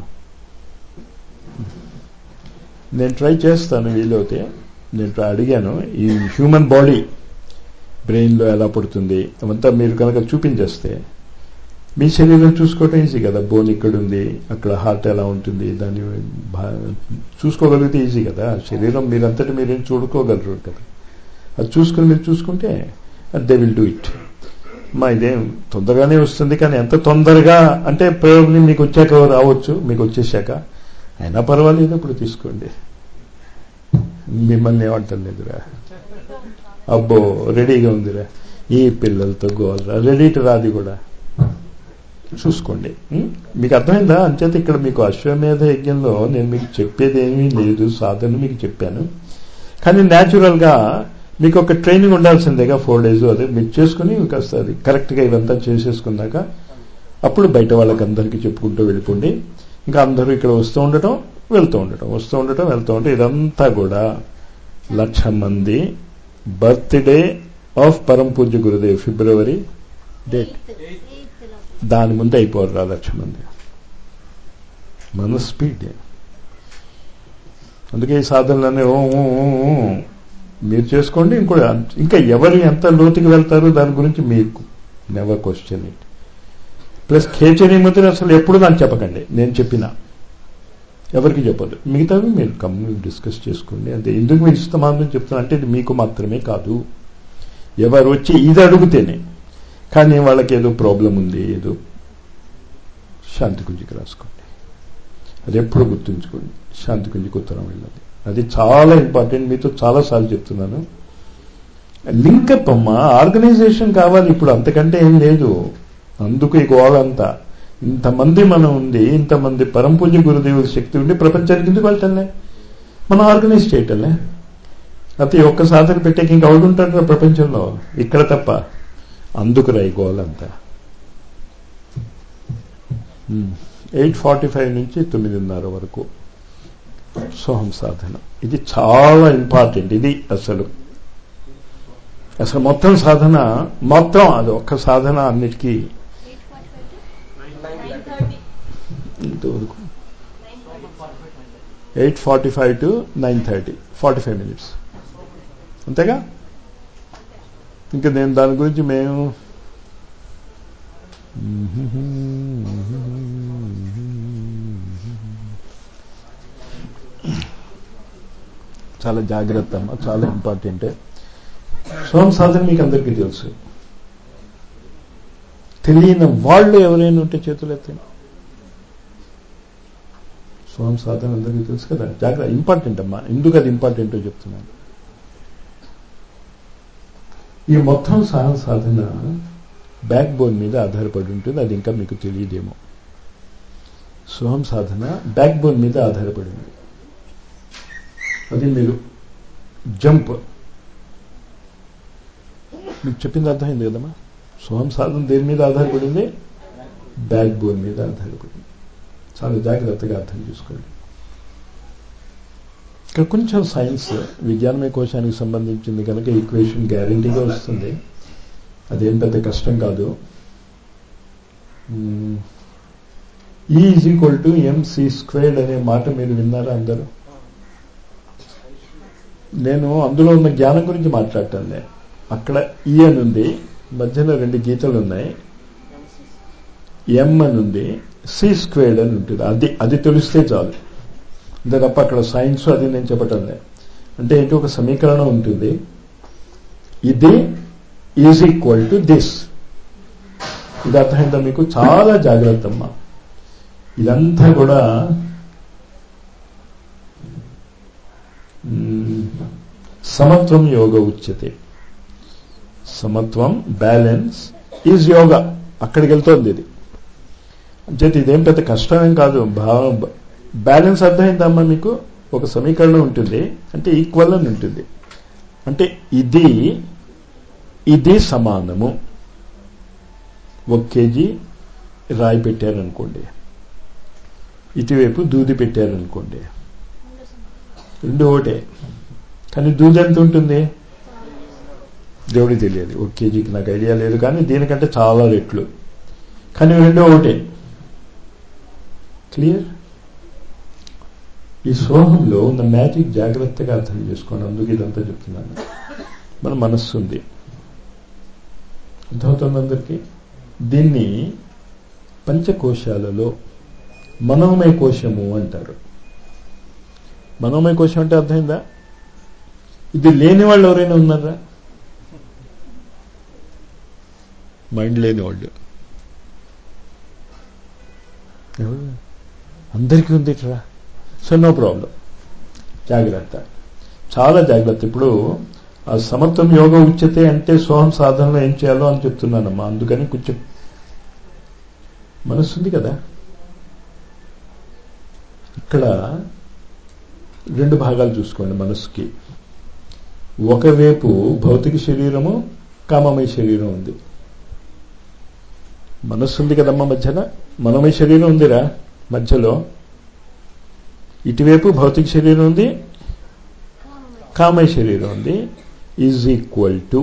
నేను ట్రై చేస్తాను వీలైతే నేను ట్రై అడిగాను ఈ హ్యూమన్ బాడీ బ్రెయిన్లో ఎలా పడుతుంది అవంతా మీరు కనుక చూపించేస్తే మీ శరీరం చూసుకోవటం ఈజీ కదా బోన్ ఇక్కడ ఉంది అక్కడ హార్ట్ ఎలా ఉంటుంది దాన్ని భా- చూసుకోగలిగితే ఈజీ కదా శరీరం మీరంతటి మీరేం చూడుకోగలరు కదా అది చూసుకుని మీరు చూసుకుంటే దే విల్ డూ ఇట్ మా ఇదేం తొందరగానే వస్తుంది కానీ ఎంత తొందరగా అంటే ప్రాబ్లం మీకు వచ్చాక రావచ్చు మీకు వచ్చేసాక అయినా పర్వాలేదు ఇప్పుడు తీసుకోండి మిమ్మల్ని ఏమంటారు లేదురా అబ్బో రెడీగా ఉందిరా ఈ పిల్లలతో గోల్రా రెడీ టు రాది కూడా చూసుకోండి ఉం? మీకు అర్థమైందా అంచేత ఇక్కడ మీకు అశ్వమేధ యజ్ఞంలో నేను మీకు చెప్పేది ఏమీ లేదు సాధన మీకు చెప్పాను కానీ న్యాచురల్గా మీకు ఒక ట్రైనింగ్ ఉండాల్సిందేగా ఫోర్ డేస్ అదే మీరు చేసుకుని కాస్త అది కరెక్ట్గా ఇవంతా చేసేసుకున్నాక అప్పుడు బయట వాళ్ళకి అందరికీ చెప్పుకుంటూ వెళ్ళిపోండి ఇంకా అందరూ ఇక్కడ వస్తూ ఉండటం వెళ్తూ ఉండటం వస్తూ ఉండటం వెళ్తూ ఉండటం ఇదంతా కూడా లక్ష మంది బర్త్డే ఆఫ్ పరం పూజ్య గురుదేవ్ ఫిబ్రవరి డేట్ ఎయిత్ లో దాని ముందు అయిపోరు రా లక్ష మంది మన స్పీడ్ అందుకే ఈ సాధనలన్నీ ఓ ఓ, ఓ, ఓ. మీరు చేసుకోండి ఇంకో ఇంకా ఎవరు ఎంత లోతుకి వెళ్తారో దాని గురించి మీకు నెవర్ క్వశ్చన్ ఇట్ ప్లస్ ఖేచరీ ముద్ర అసలు ఎప్పుడు నాకు చెప్పకండి నేను చెప్పిన ఎవరికి చెప్పదు మిగతావి మీరు కమ్ము డిస్కస్ చేసుకోండి అంటే ఎందుకు మీరు ఇష్టమానం చెప్తున్నా అంటే ఇది మీకు మాత్రమే కాదు ఎవరు వచ్చి ఇది అడిగితేనే కానీ వాళ్ళకి ఏదో ప్రాబ్లం ఉంది ఏదో శాంతి కుంజికి రాసుకోండి అది ఎప్పుడు గుర్తుంచుకోండి శాంతి కుంజికి ఉత్తరం వెళ్ళాలి అది చాలా ఇంపార్టెంట్ మీతో చాలాసార్లు చెప్తున్నాను లింకప్ అమ్మ ఆర్గనైజేషన్ కావాలి ఇప్పుడు అంతకంటే ఏం లేదు అందుకు ఈ గోళ అంతా ఇంతమంది మనం ఉంది ఇంతమంది పరంపూజ గురుదేవుల శక్తి ఉండి ప్రపంచానికి ఎందుకు వెళ్ళటంలే మనం ఆర్గనైజ్ చేయటంలే అయితే ఒక్క సాధన పెట్టేకి ఇంకా అవుట్ ఉంటారు ప్రపంచంలో ఇక్కడ తప్ప అందుకు రై గోలంతా ఎయిట్ ఫార్టీ ఫైవ్ నుంచి తొమ్మిదిన్నర వరకు సోహం సాధన ఇది చాలా ఇంపార్టెంట్ ఇది అసలు అసలు మొత్తం సాధన మొత్తం అది ఒక్క సాధన అన్నిటికీ eight forty five to nine thirty ఇంతవరకు eight forty five to nine thirty forty five minutes అంతేగా ఇంకా నేను దాని గురించి మేము చాలా జాగ్రత్త అమ్మా చాలా ఇంపార్టెంట్ సోమ సాధన మీకు అందరికీ తెలుసు తెలియని వాళ్ళు ఎవరైనా ఉంటే చేతులు ఎత్తండి సోమ సాధన అందరికీ తెలుసు కదా జాగ్రత్త ఇంపార్టెంట్ అమ్మా ఎందుకు అది ఇంపార్టెంటో చెప్తున్నాను ఈ మొత్తం సహన సాధన బ్యాక్ బోన్ మీద ఆధారపడి ఉంటుంది అది ఇంకా మీకు తెలియదేమో సోహం సాధన బ్యాక్ బోన్ మీద ఆధారపడి ఉంది అది మీరు జంప్ మీకు చెప్పింది అర్థమైంది కదమ్మా సోహం సాధన దేని మీద ఆధారపడింది బ్యాక్ బోన్ మీద ఆధారపడింది చాలా జాగ్రత్తగా అర్థం చేసుకోండి ఇక్కడ కొంచెం సైన్స్ విజ్ఞానమయ కోశానికి సంబంధించింది కనుక ఈక్వేషన్ గ్యారంటీగా వస్తుంది అదేం పెద్ద కష్టం కాదు E is equal to MC squared అనే మాట మీరు విన్నారా అందరూ నేను అందులో ఉన్న జ్ఞానం గురించి మాట్లాడటాను అక్కడ ఈ అని ఉంది మధ్యలో రెండు గీతలు ఉన్నాయి ఎం అని ఉంది సి స్క్వేర్డ్ అని ఉంటుంది అది అది తెలిస్తే చాలు అంతే తప్ప అక్కడ సైన్స్ అది నేను చెప్పటం లే అంటే ఏంటి ఒక సమీకరణం ఉంటుంది ఇది ఈజ్ ఈక్వల్ టు దిస్ ఇది అర్థమైందా మీకు చాలా జాగ్రత్త అమ్మా ఇదంతా కూడా మ్, సమత్వం యోగ ఉచ్యతే సమత్వం బ్యాలెన్స్ ఈజ్ యోగ అక్కడికి వెళ్తోంది ఇది అంటే ఇదేం పెద్ద కష్టమేం కాదు భావం బ్యాలెన్స్ అర్థమైందమ్మా మీకు ఒక సమీకరణం ఉంటుంది అంటే ఈక్వల్ అని ఉంటుంది అంటే ఇది ఇది సమానము ఒక కేజీ రాయి పెట్టారనుకోండి ఇటువైపు దూది పెట్టారనుకోండి రెండు ఒకటే కానీ దూది ఎంత ఉంటుంది దేవుడికి తెలియదు ఒక కేజీకి నాకు ఐడియా లేదు కానీ దీనికంటే చాలా రెట్లు కానీ రెండు ఒకటే క్లియర్ ఈ సోహంలో ఉన్న మ్యాజిక్ జాగ్రత్తగా అర్థం చేసుకోండి అందుకు ఇదంతా చెప్తున్నాను మన మనస్సు ఉంది అర్థమవుతుంది అందరికీ దీన్ని పంచకోశాలలో మనోమయ కోశము అంటారు మనోమయ కోశం అంటే అర్థమైందా ఇది లేని వాళ్ళు ఎవరైనా ఉన్నారా మైండ్ లేని వాళ్ళు ఎవరు? అందరికీ ఉంది ఇట్లా సో నో ప్రాబ్లం జాగ్రత్త చాలా జాగ్రత్త ఇప్పుడు ఆ సమత్వం యోగ ఉచ్యతే అంటే సోహం సాధనలో ఏం చేయాలో అని చెప్తున్నానమ్మా అందుకని కొంచెం మనస్సు ఉంది కదా ఇక్కడ రెండు భాగాలు చూసుకోండి మనస్సుకి ఒకవైపు భౌతిక శరీరము కామమయ శరీరం ఉంది మనస్సు ఉంది కదమ్మా మధ్యన మనమయ శరీరం ఉందిరా మధ్యలో ఇటువైపు భౌతిక శరీరం ఉంది కామయ శరీరం ఉంది ఈజ్ ఈక్వల్ టు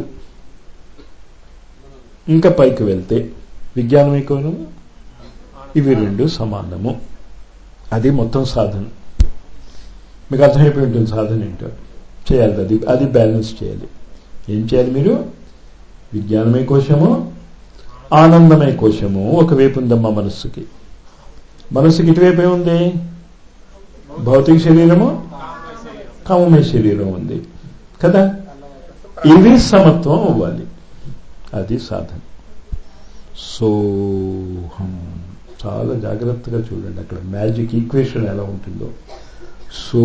ఇంకా పైకి వెళ్తే విజ్ఞానం ఎక్కువను ఇవి రెండు సమానము అది మొత్తం సాధన మీకు అర్థమైపోయి ఉంటుంది సాధన ఏంటో చేయాలి అది అది బ్యాలెన్స్ చేయాలి ఏం చేయాలి మీరు విజ్ఞానమయ కోశము ఆనందమయ కోశము ఒకవైపు ఉందమ్మా మనస్సుకి మనస్సుకి ఇటువైపు ఏముంది భౌతిక శరీరము కామమయ శరీరం ఉంది కదా ఇవి సమత్వం అవ్వాలి అది సాధన సోహం చాలా జాగ్రత్తగా చూడండి అక్కడ మ్యాజిక్ ఈక్వేషన్ ఎలా ఉంటుందో సో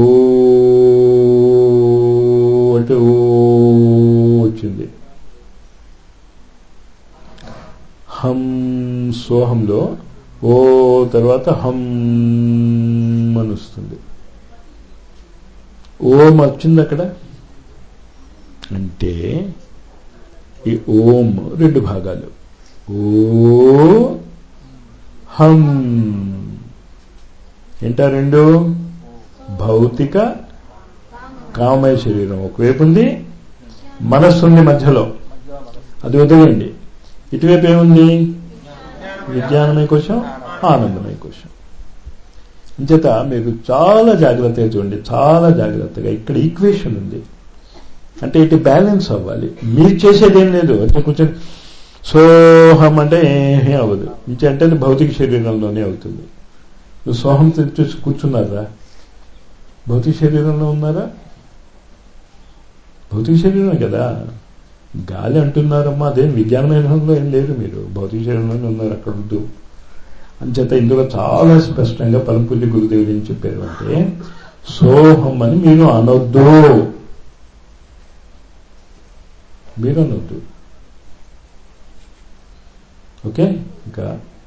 అంటే ఓ వచ్చింది హం సోహంలో ఓ తర్వాత హం అని వస్తుంది ఓం వచ్చింది అక్కడ అంటే ఈ ఓం రెండు భాగాలు ఓ హం ఏంటా రెండు భౌతిక కామయ శరీరం ఒకవైపు ఉంది మనస్సు ఉంది మధ్యలో అది వదిలేయండి ఇటువైపు ఏముంది విజ్ఞానమయ కోశం ఆనందమయ కోశం అంచేత మీరు చాలా జాగ్రత్తగా చూడండి చాలా జాగ్రత్తగా ఇక్కడ ఈక్వేషన్ ఉంది అంటే ఇటు బ్యాలెన్స్ అవ్వాలి మీరు చేసేది ఏం లేదు అంటే కొంచెం సోహం అంటే ఏమీ అవ్వదు ఇంకే అంటే అది భౌతిక శరీరంలోనే అవుతుంది నువ్వు సోహం చూసి కూర్చున్నారా భౌతిక శరీరంలో ఉన్నారా భౌతిక శరీరమే కదా గాలి అంటున్నారమ్మా అదేం విజ్ఞానమయంలో ఏం లేదు మీరు భౌతిక శరీరంలోనే ఉన్నారు అక్కడ వద్దు అంచేత ఇందులో చాలా స్పష్టంగా పలుపుల్లి గురుదేవుడు ఏం చెప్పారు అంటే సోహం అని మీరు అనొద్దు మీరు అనొద్దు ఓకే ఇంకా